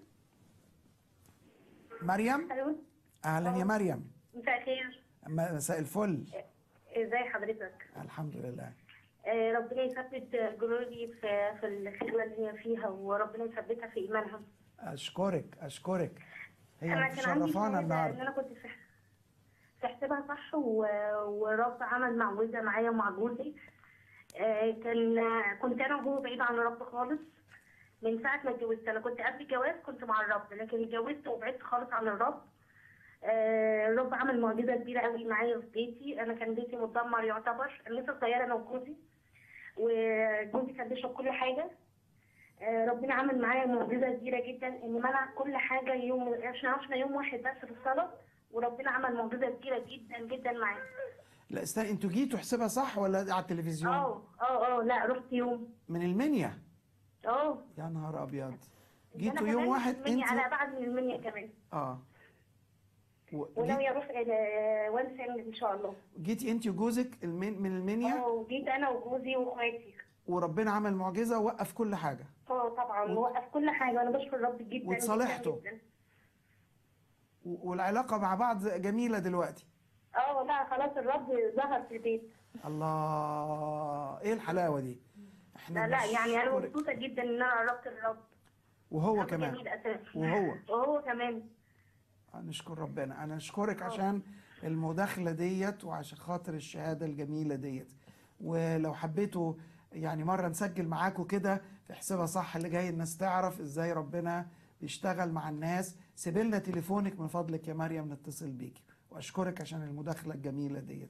مريم الو اهلا يا مريم مساء الخير مساء الفل ازاي حضرتك الحمد لله آه، ربنا يثبت جلوري في في الخدمه اللي هي فيها وربنا يثبتها في ايمانها اشكرك اشكرك انا هي كان عندي مشرفانا شهادة ان النهارده انا كنت في في حسابها صح و... ورب عمل معوذه معايا ومع جوزي آه، كان كنت انا وهو بعيد عن الرب خالص من ساعه ما اتجوزت انا كنت قبل الجواز كنت مع الرب لكن اتجوزت وبعدت خالص عن الرب آه، الرب عمل معجزه كبيره قوي معايا في بيتي انا كان بيتي متدمر يعتبر انا لسه صغيره انا وجوزي وجوزي كان بيشرب كل حاجه آه، ربنا عمل معايا معجزه كبيره جدا ان منع كل حاجه يوم عشان عشنا يوم واحد بس في الصلاه وربنا عمل معجزه كبيره جدا جدا معايا لا استنى انتوا جيتوا حسابها صح ولا على التلفزيون اه اه اه لا رحت يوم من المنيا اه يا نهار ابيض أنا جيتوا كمان يوم من واحد المنيا، انت انا بعد من المنيا كمان اه و- وناوي اروح آه، وان سنج ان شاء الله جيتي انت وجوزك المن من المنيا اه وجيت انا وجوزي واخواتي وربنا عمل معجزه ووقف كل حاجه اه طبعا وقف كل حاجه وانا بشكر الرب جدا جداً واتصالحتوا. جداً. و- والعلاقه مع بعض جميله دلوقتي اه لا خلاص الرب ظهر في البيت الله ايه الحلاوه دي احنا لا لا يعني انا بنشكرك. مبسوطه جدا ان انا قربت الرب وهو رب كمان جميل اساسا وهو وهو كمان نشكر ربنا انا اشكرك عشان المداخله ديت وعشان خاطر الشهاده الجميله ديت ولو حبيتوا يعني مره نسجل معاكم كده في حسابها صح اللي جاي الناس تعرف ازاي ربنا بيشتغل مع الناس سيب لنا تليفونك من فضلك يا مريم نتصل بيكي واشكرك عشان المداخله الجميله ديت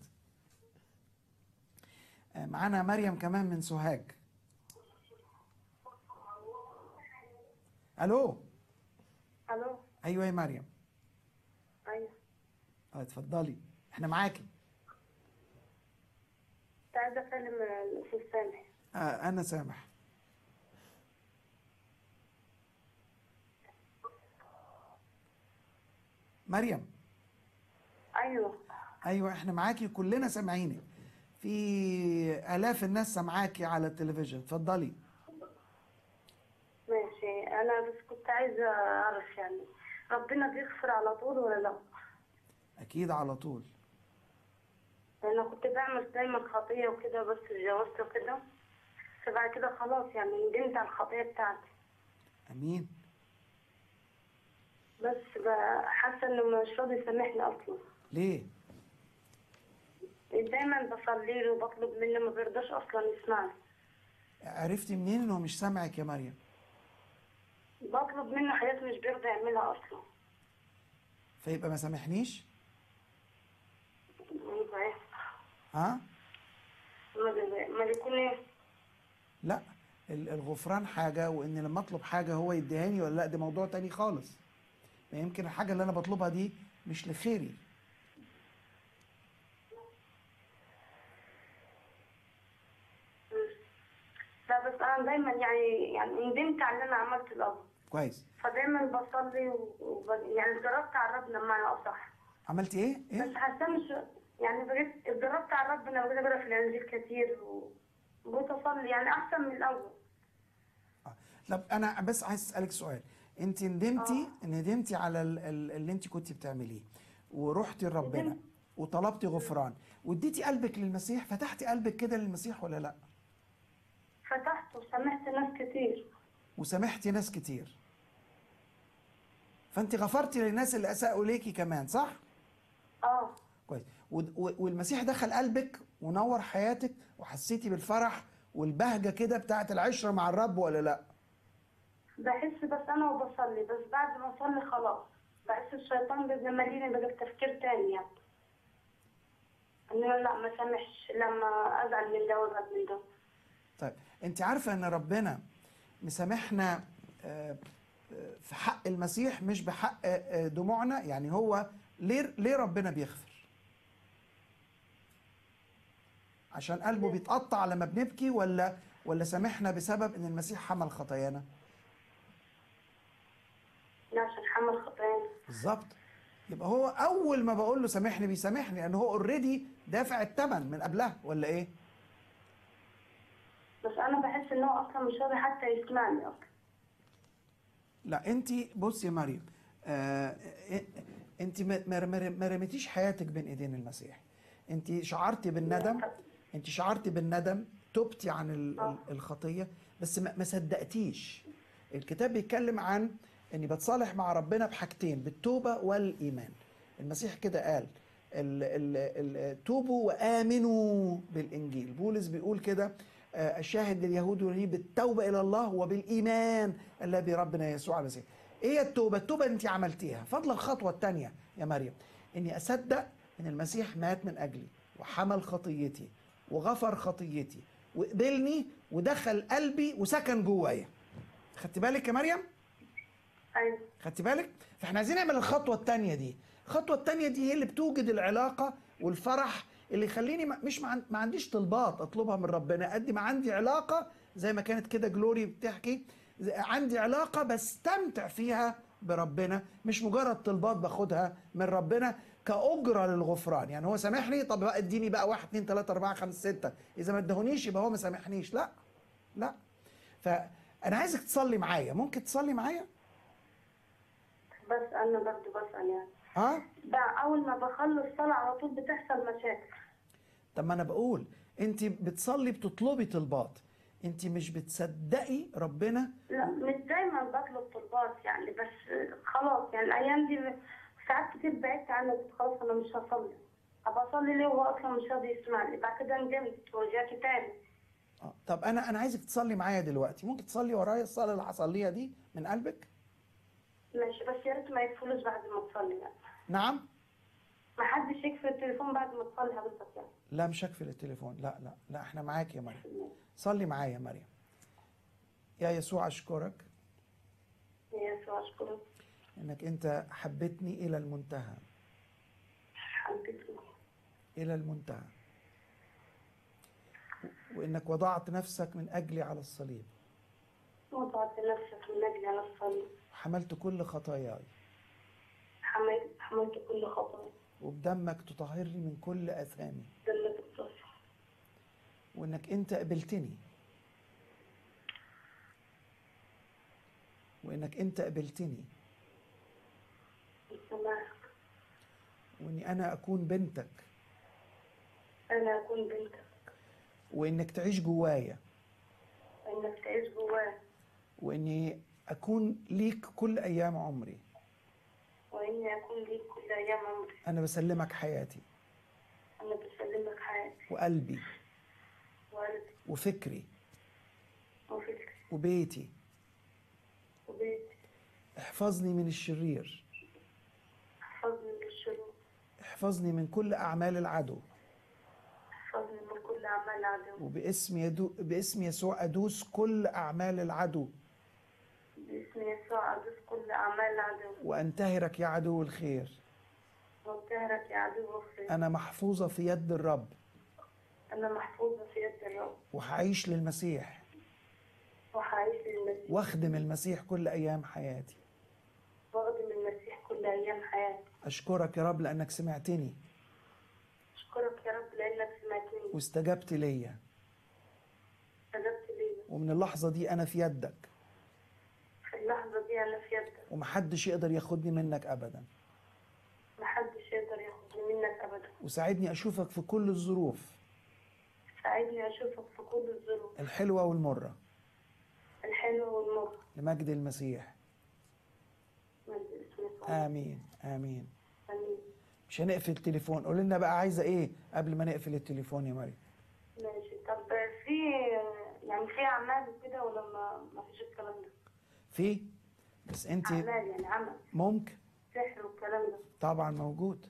آه، معانا مريم كمان من سوهاج الو الو ايوه يا مريم ايوه اه اتفضلي احنا معاكي كنت عايزه اكلم الاستاذ سامح آه انا سامح مريم ايوه ايوه احنا معاكي كلنا سامعينك في الاف الناس سامعاكي على التلفزيون اتفضلي ماشي انا بس كنت عايزه اعرف يعني ربنا بيغفر على طول ولا لا اكيد على طول انا كنت بعمل دايما خطيه وكده بس اتجوزت وكده فبعد كده خلاص يعني ندمت على الخطيه بتاعتي امين بس بقى حاسه انه مش راضي يسامحني اصلا ليه دايما بصلي له وبطلب منه ما بيرضاش اصلا يسمعني عرفتي منين انه مش سامعك يا مريم بطلب منه حاجات مش بيرضى يعملها اصلا فيبقى ما سامحنيش يبقى ايه ها ما- ما بيكون ايه لا ال- الغفران حاجة وإن لما أطلب حاجة هو يديهاني ولا لا ده موضوع تاني خالص ما يمكن الحاجة اللي أنا بطلبها دي مش لخيري انا دايما يعني يعني ندمت على اللي انا عملته الاول كويس فدايما بصلي و... و... يعني اتدربت على ربنا بمعنى اصح عملتي ايه ايه بس حاسه مش يعني بقيت اتدربت على ربنا وبقيت اقرا في الانجيل كتير و- وبقيت اصلي يعني احسن من الاول طب انا بس عايز اسالك سؤال انت ندمتي ندمتي على ال- ال- اللي انت كنت بتعمليه ورحتي لربنا ندمت. وطلبتي غفران واديتي قلبك للمسيح فتحتي قلبك كده للمسيح ولا لا فتحت وسمعت ناس كتير وسامحتي ناس كتير فانت غفرتي للناس اللي اساءوا ليكي كمان صح اه كويس ود- و- والمسيح دخل قلبك ونور حياتك وحسيتي بالفرح والبهجه كده بتاعت العشره مع الرب ولا لا بحس بس انا وبصلي بس بعد ما اصلي خلاص بحس الشيطان بيبقى ماليني بقى بتفكير تاني يعني انه لا ما سامحش لما ازعل من ده وازعل من ده طيب انت عارفه ان ربنا مسامحنا آه، آه، في حق المسيح مش بحق آه، دموعنا يعني هو ليه ليه ربنا بيغفر عشان قلبه بيتقطع لما بنبكي ولا ولا سامحنا بسبب ان المسيح حمل خطايانا لا عشان حمل خطايانا بالظبط يبقى هو اول ما بقول له سامحني بيسامحني لان هو اوريدي دافع الثمن من قبلها ولا ايه بس انا بحس ان هو اصلا مش راضي حتى يسمعني اصلا لا انت بصي يا مريم آه انت ما ما- ما ما رميتيش حياتك بين ايدين المسيح انت شعرتي بالندم انت شعرتي بالندم تبتي عن ال- ال- الخطيه بس ما ما صدقتيش الكتاب بيتكلم عن اني بتصالح مع ربنا بحاجتين بالتوبه والايمان المسيح كده قال ال ال ال توبوا وامنوا بالانجيل بولس بيقول كده آه، الشاهد لليهود واليهود بالتوبه الى الله وبالايمان الذي ربنا يسوع المسيح ايه التوبه التوبه انت عملتيها فضل الخطوه الثانيه يا مريم اني اصدق ان المسيح مات من اجلي وحمل خطيتي وغفر خطيتي وقبلني ودخل قلبي وسكن جوايا خدت بالك يا مريم ايوه خدت بالك فاحنا عايزين نعمل الخطوه الثانيه دي الخطوه الثانيه دي هي اللي بتوجد العلاقه والفرح اللي يخليني ما- مش ما عن- ما عنديش طلبات اطلبها من ربنا قد ما عندي علاقه زي ما كانت كده جلوري بتحكي زي- عندي علاقه بستمتع فيها بربنا مش مجرد طلبات باخدها من ربنا كأجرة للغفران يعني هو سامحني طب بقى اديني بقى واحد اتنين تلاتة أربعة خمسة ستة إذا ما ادهونيش يبقى هو ما سامحنيش لا لا فأنا عايزك تصلي معايا ممكن تصلي معايا؟ بس انا برضه بسال يعني ها؟ بقى اول ما بخلص صلاه على طول بتحصل مشاكل طب ما انا بقول انت بتصلي بتطلبي طلبات انت مش بتصدقي ربنا لا مش دايما بطلب طلبات يعني بس خلاص يعني الايام دي ساعات كتير بعدت عنه قلت خلاص انا مش هصلي ابقى اصلي ليه وهو اصلا مش راضي يسمعني بعد كده ندمت ورجعت تاني آه. طب انا انا عايزك تصلي معايا دلوقتي ممكن تصلي ورايا الصلاه اللي هصليها دي من قلبك ماشي بس يا ريت ما يقفلوش بعد ما تصلي يعني نعم ما حدش يقفل التليفون بعد ما تصلي حضرتك يعني لا مش هقفل التليفون لا لا لا احنا معاك يا مريم صلي معايا يا مريم يا يسوع اشكرك يا يسوع اشكرك انك انت حبيتني الى المنتهى حبيبتي الى المنتهى وانك وضعت نفسك من اجلي على الصليب وضعت نفسك من اجلي على الصليب وحملت كل خطاياي حملت حملت كل خطوه وبدمك تطهرني من كل اثامي دلت الطفل وانك انت قبلتني وانك انت قبلتني سماحك واني انا اكون بنتك انا اكون بنتك وانك تعيش جوايا انك تعيش جواه واني اكون ليك كل ايام عمري واني اكون ليك كل ايام عمري انا بسلمك حياتي انا بسلمك حياتي وقلبي وقلبي وفكري وفكري وبيتي وبيتي احفظني من الشرير احفظني من الشرور احفظني من كل اعمال العدو احفظني من كل اعمال العدو وباسم يدو باسم يسوع ادوس كل اعمال العدو باسم يسوع ادوس كل اعمال العدو وانتهرك يا عدو الخير وانتهرك يا عدو الخير انا محفوظه في يد الرب انا محفوظه في يد الرب وهعيش للمسيح واخدم المسيح كل ايام حياتي واخدم المسيح كل ايام حياتي اشكرك يا رب لانك سمعتني اشكرك يا رب لانك سمعتني واستجبت ليا استجبت لي ومن اللحظه دي انا في يدك في اللحظه دي انا في يدك ومحدش يقدر ياخدني منك ابدا محدش يقدر ياخدني منك ابدا وساعدني اشوفك في كل الظروف ساعدني اشوفك في كل الظروف الحلوه والمره الحلوه والمر لمجد المسيح مجد اسم يسوع امين امين امين مش هنقفل التليفون قول لنا بقى عايزه ايه قبل ما نقفل التليفون يا مريم ماشي طب في يعني في اعمال وكده ولا ما ما فيش الكلام ده في بس انت اعمال يعني عمل ممكن سحر والكلام ده طبعا موجود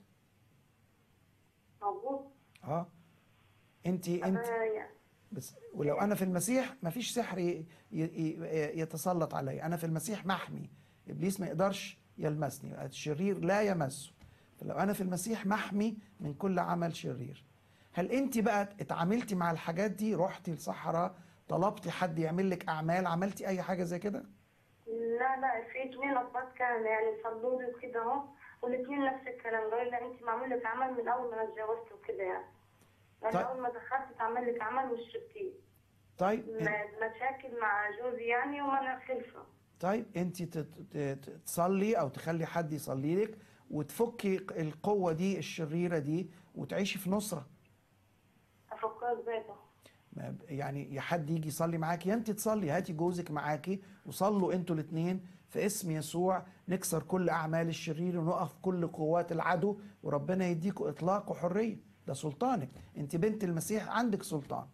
موجود اه انت انت أنا يعني بس ولو انا في المسيح مفيش سحر ي- ي- ي- يتسلط علي انا في المسيح محمي ابليس ما يقدرش يلمسني الشرير لا يمسه فلو انا في المسيح محمي من كل عمل شرير هل انت بقى اتعاملتي مع الحاجات دي رحتي الصحراء طلبتي حد يعمل لك اعمال عملتي اي حاجه زي كده لا لا في اتنين اخوات كان يعني صلوا لي وكده اهو والاتنين نفس الكلام قالوا لي انت معمول لك عمل من اول ما انا اتجوزت وكده يعني يعني طيب. اول ما دخلت اتعمل لك عمل وشربتيه طيب م- مشاكل مع جوزي يعني وما انا خلفه طيب انت تت- ت- تصلي او تخلي حد يصلي لك وتفكي القوه دي الشريره دي وتعيشي في نصره افكرها ازاي ده ما ب- يعني يا حد يجي يصلي معاكي يا انت تصلي هاتي جوزك معاكي وصلوا انتوا الاثنين في اسم يسوع نكسر كل اعمال الشرير ونقف كل قوات العدو وربنا يديكوا اطلاق وحريه ده سلطانك انت بنت المسيح عندك سلطان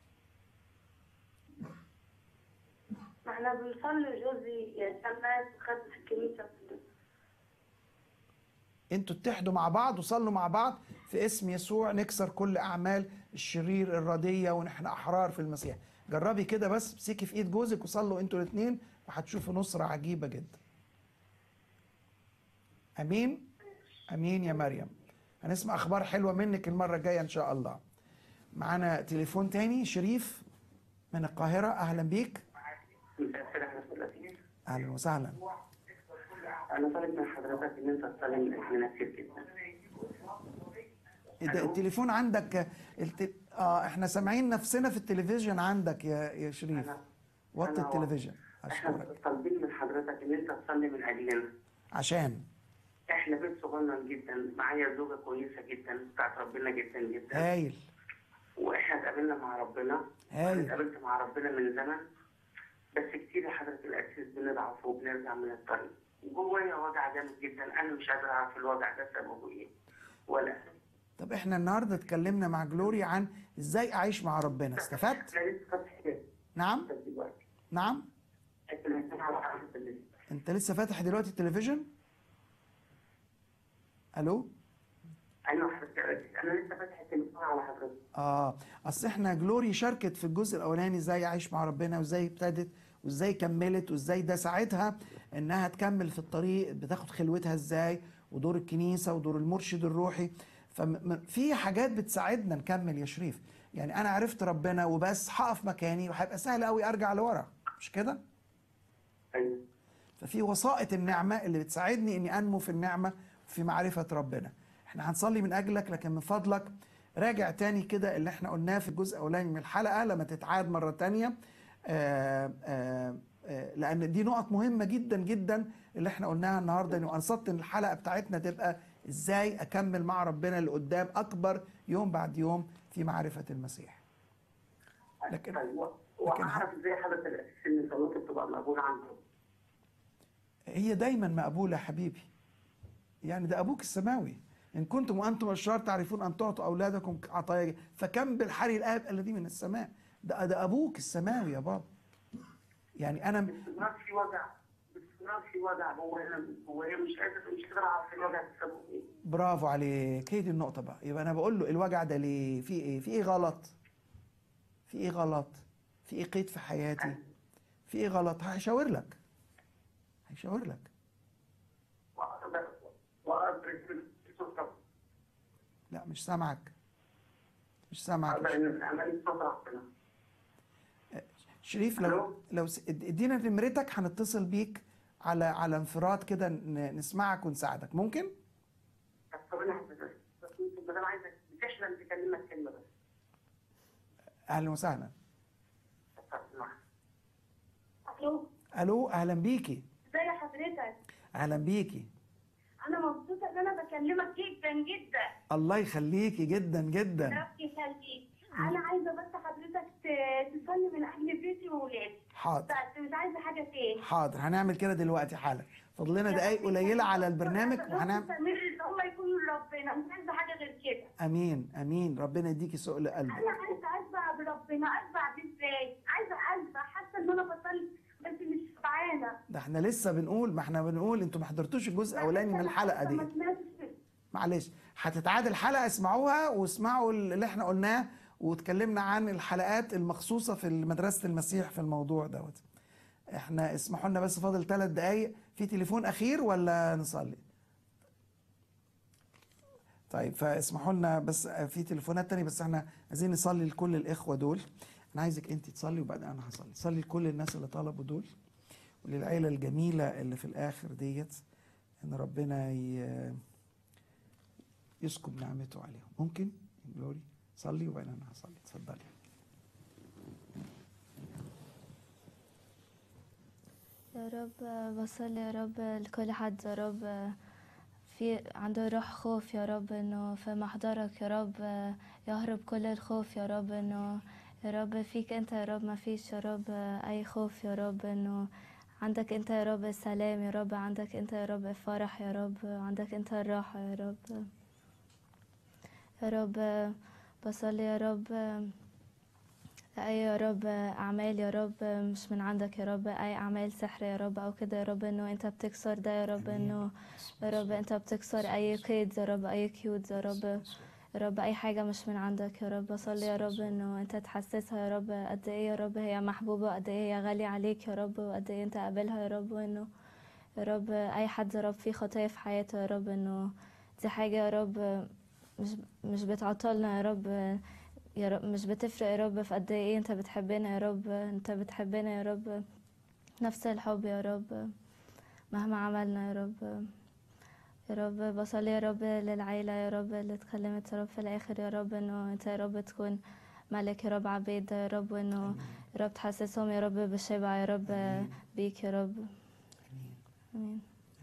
ما احنا بنصلي جوزي سمعت وخدت في الكنيسه وكده انتوا اتحدوا مع بعض وصلوا مع بعض في اسم يسوع نكسر كل اعمال الشرير الرديه ونحن احرار في المسيح جربي كده بس امسكي في ايد جوزك وصلوا انتوا الاثنين وهتشوفوا نصره عجيبه جدا امين امين يا مريم هنسمع اخبار حلوه منك المره الجايه ان شاء الله معانا تليفون تاني شريف من القاهره اهلا بيك اهلا وسهلا انا طالب من حضرتك ان انت تصلي من اجلنا كتير جدا ده التليفون عندك الت... اه احنا سامعين نفسنا في التلفزيون عندك يا يا شريف وطي أنا- التلفزيون احنا اشكرك طالبين من حضرتك ان انت تصلي من اجلنا عشان احنا بيت صغنن جدا معايا زوجه كويسه جدا بتاعت ربنا جدا جدا هايل واحنا اتقابلنا مع ربنا هايل. انا اتقابلت مع ربنا من زمن بس كتير يا حضره الاسيس بنضعف وبنرجع من الطريق جوايا وجع جامد جدا انا مش قادر اعرف الوجع ده سببه ايه ولا طب احنا النهارده اتكلمنا مع جلوري عن ازاي اعيش مع ربنا استفدت انا لسه فاتح كده نعم دلوقتي نعم اتكلمت على حضره الاسيس انت لسه فاتح دلوقتي التلفزيون الو ايوه حضرتك انا لسه فاتح التليفون على حضرتك اه اصل احنا جلوري شاركت في الجزء الاولاني ازاي اعيش مع ربنا وازاي ابتدت وازاي كملت وازاي ده ساعتها انها تكمل في الطريق بتاخد خلوتها ازاي ودور الكنيسه ودور المرشد الروحي ففي حاجات بتساعدنا نكمل يا شريف يعني انا عرفت ربنا وبس هقف مكاني وهيبقى سهل قوي ارجع لورا مش كده ايوه ففي وسائط النعمه اللي بتساعدني اني انمو في النعمه وفي معرفه ربنا احنا هنصلي من اجلك لكن من فضلك راجع تاني كده اللي احنا قلناه في الجزء الاولاني من الحلقه لما تتعاد مره تانية آآ آآ آآ لان دي نقط مهمه جدا جدا اللي احنا قلناها النهارده وقصدت ان الحلقه بتاعتنا تبقى ازاي اكمل مع ربنا اللي قدام اكبر يوم بعد يوم في معرفه المسيح لكن واعرف ازاي حضرتك الاساس ان صلاتي بتبقى مقبوله عنده هي دايما مقبولة يا حبيبي يعني ده أبوك السماوي إن كنتم وأنتم الشرار تعرفون أن تعطوا أولادكم عطايا فكم بالحري الآب الذي من السماء ده, ده أبوك السماوي يا بابا يعني أنا باستمرار في وجع باستمرار في وجع جوايا جوايا مش قادر مش قادر اعرف الوجع ده سببه ايه برافو عليك هي دي النقطة بقى يبقى أنا بقول له الوجع ده ليه في إيه في إيه غلط في إيه غلط في إيه قيد في حياتي في إيه غلط هيشاور لك هيشاور لك واقدر واقدر صوت لا مش سامعك مش سامعك اقدر ان اعمل صوت ربنا شريف لو لو س- اد- ادينا نمرتك هنتصل بيك على على انفراد كده ن- نسمعك ونساعدك ممكن طب انا حضرتك بس انت بدل عايزك بتحلم تكلمك كلمه بس اهلا وسهلا طب اسمع. الو الو اهلا بيكي ازي حضرتك اهلا بيكي انا مبسوطه ان انا بكلمك جدا جدا الله يخليكي جدا جدا ربي يخليك انا عايزه بس حضرتك ت- تصلي من اجل بيتي وولادي حاضر بس مش عايزه حاجه تاني حاضر هنعمل كده دلوقتي حالا فاضل لنا دقايق قليله على البرنامج وهنعمل مستمر ان هم يكونوا لربنا مش عايزه حاجه غير كده امين امين ربنا يديكي سؤل قلبك انا عايزه اشبع بربنا اشبع بيه ازاي عايزه اشبع حاسه ان انا بصلي بس مش شبعانه ده احنا لسه بنقول ما احنا بنقول انتوا ما حضرتوش الجزء الاولاني من الحلقه دي ما سمعتش معلش هتتعاد الحلقه اسمعوها واسمعوا اللي احنا قلناه واتكلمنا عن الحلقات المخصوصه في مدرسه المسيح في الموضوع دوت احنا اسمحوا لنا بس فاضل ثلاث دقايق في تليفون اخير ولا نصلي طيب فاسمحوا لنا بس في تليفونات تانية بس احنا عايزين نصلي لكل الاخوه دول انا عايزك انت تصلي وبعدين انا هصلي صلي لكل الناس اللي طلبوا دول وللعيله الجميله اللي في الاخر ديت ان ربنا ي... يسكب نعمته عليهم ممكن جلوري صلي وبعدين انا هصلي اتفضلي يا رب بصلي يا رب لكل حد يا رب في عنده روح خوف يا رب انه في محضرك يا رب يهرب كل الخوف يا رب انه يا رب فيك انت يا رب ما فيش يا رب اي خوف يا رب انه عندك انت يا رب السلام يا رب عندك انت يا رب الفرح يا رب عندك انت الراحة يا رب يا رب بصلي يا رب أي يا رب أعمال يا رب مش من عندك يا رب أي أعمال سحر يا رب أو كده يا رب إنه أنت بتكسر ده يا رب إنه يا رب أنت بتكسر أي قيد يا رب أي كيود يا رب يا رب أي حاجة مش من عندك يا رب بصلي يا رب إنه أنت تحسسها يا رب قد إيه يا رب هي محبوبة وقد إيه هي غالية عليك يا رب وقد إيه أنت قابلها يا رب وإنه يا رب أي حد يا رب فيه خطايا في حياته يا رب إنه دي حاجة يا رب مش مش بتعطلنا يا رب يا رب مش بتفرق يا رب في قد ايه انت بتحبنا يا رب انت بتحبنا يا رب نفس الحب يا رب مهما عملنا يا رب يا رب بصلي يا رب للعيلة يا رب اللي اتكلمت يا رب في الآخر يا رب انه انت يا رب تكون ملك يا رب عبيد يا رب وانه يا رب تحسسهم يا رب بالشبع يا رب بيك يا رب امين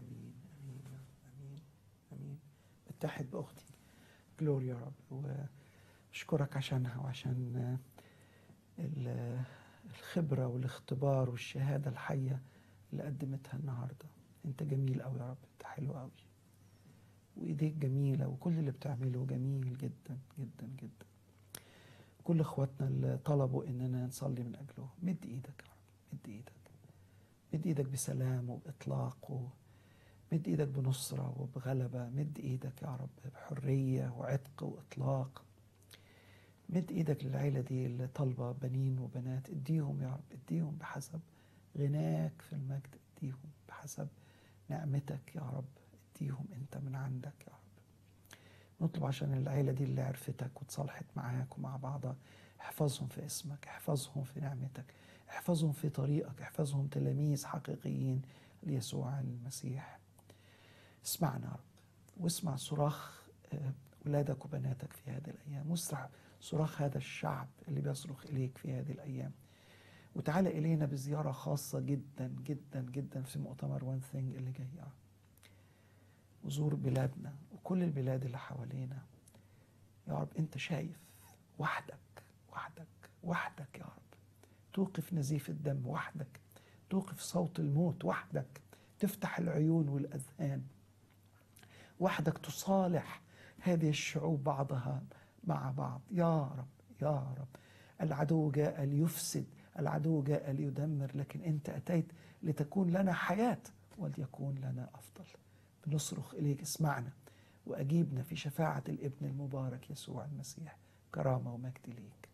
امين اتحد باختي جلوري يا رب واشكرك عشانها وعشان ال- الخبره والاختبار والشهاده الحيه اللي قدمتها النهارده انت جميل قوي يا رب انت حلو قوي وايديك جميله وكل اللي بتعمله جميل جدا جدا جدا كل اخواتنا اللي طلبوا اننا نصلي من اجلهم مد ايدك يا رب مد ايدك مد ايدك بسلام وباطلاق و... مد ايدك بنصرة وبغلبة مد ايدك يا رب بحرية وعتق واطلاق مد ايدك للعيلة دي اللي طالبة بنين وبنات اديهم يا رب اديهم بحسب غناك في المجد اديهم بحسب نعمتك يا رب اديهم انت من عندك يا رب نطلب عشان العيلة دي اللي عرفتك وتصالحت معاك ومع بعضها احفظهم في اسمك احفظهم في نعمتك احفظهم في طريقك احفظهم تلاميذ حقيقيين ليسوع المسيح اسمعنا يا رب واسمع صراخ آه، ولادك وبناتك في هذه الأيام واسمع صراخ هذا الشعب اللي بيصرخ إليك في هذه الأيام وتعالى إلينا بزيارة خاصة جدا جدا جدا في مؤتمر وان ثينج اللي جاي يا رب وزور بلادنا وكل البلاد اللي حوالينا يا رب أنت شايف وحدك وحدك وحدك يا رب توقف نزيف الدم وحدك توقف صوت الموت وحدك تفتح العيون والأذهان وحدك تصالح هذه الشعوب بعضها مع بعض يا رب يا رب العدو جاء ليفسد العدو جاء ليدمر لكن انت اتيت لتكون لنا حياه وليكون لنا افضل بنصرخ اليك اسمعنا واجيبنا في شفاعه الابن المبارك يسوع المسيح كرامه ومجد ليك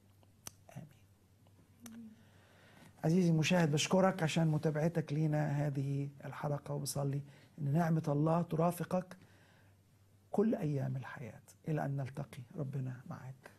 امين عزيزي المشاهد بشكرك عشان متابعتك لينا هذه الحلقه وبصلي ان نعمه الله ترافقك كل ايام الحياه الى ان نلتقي ربنا معك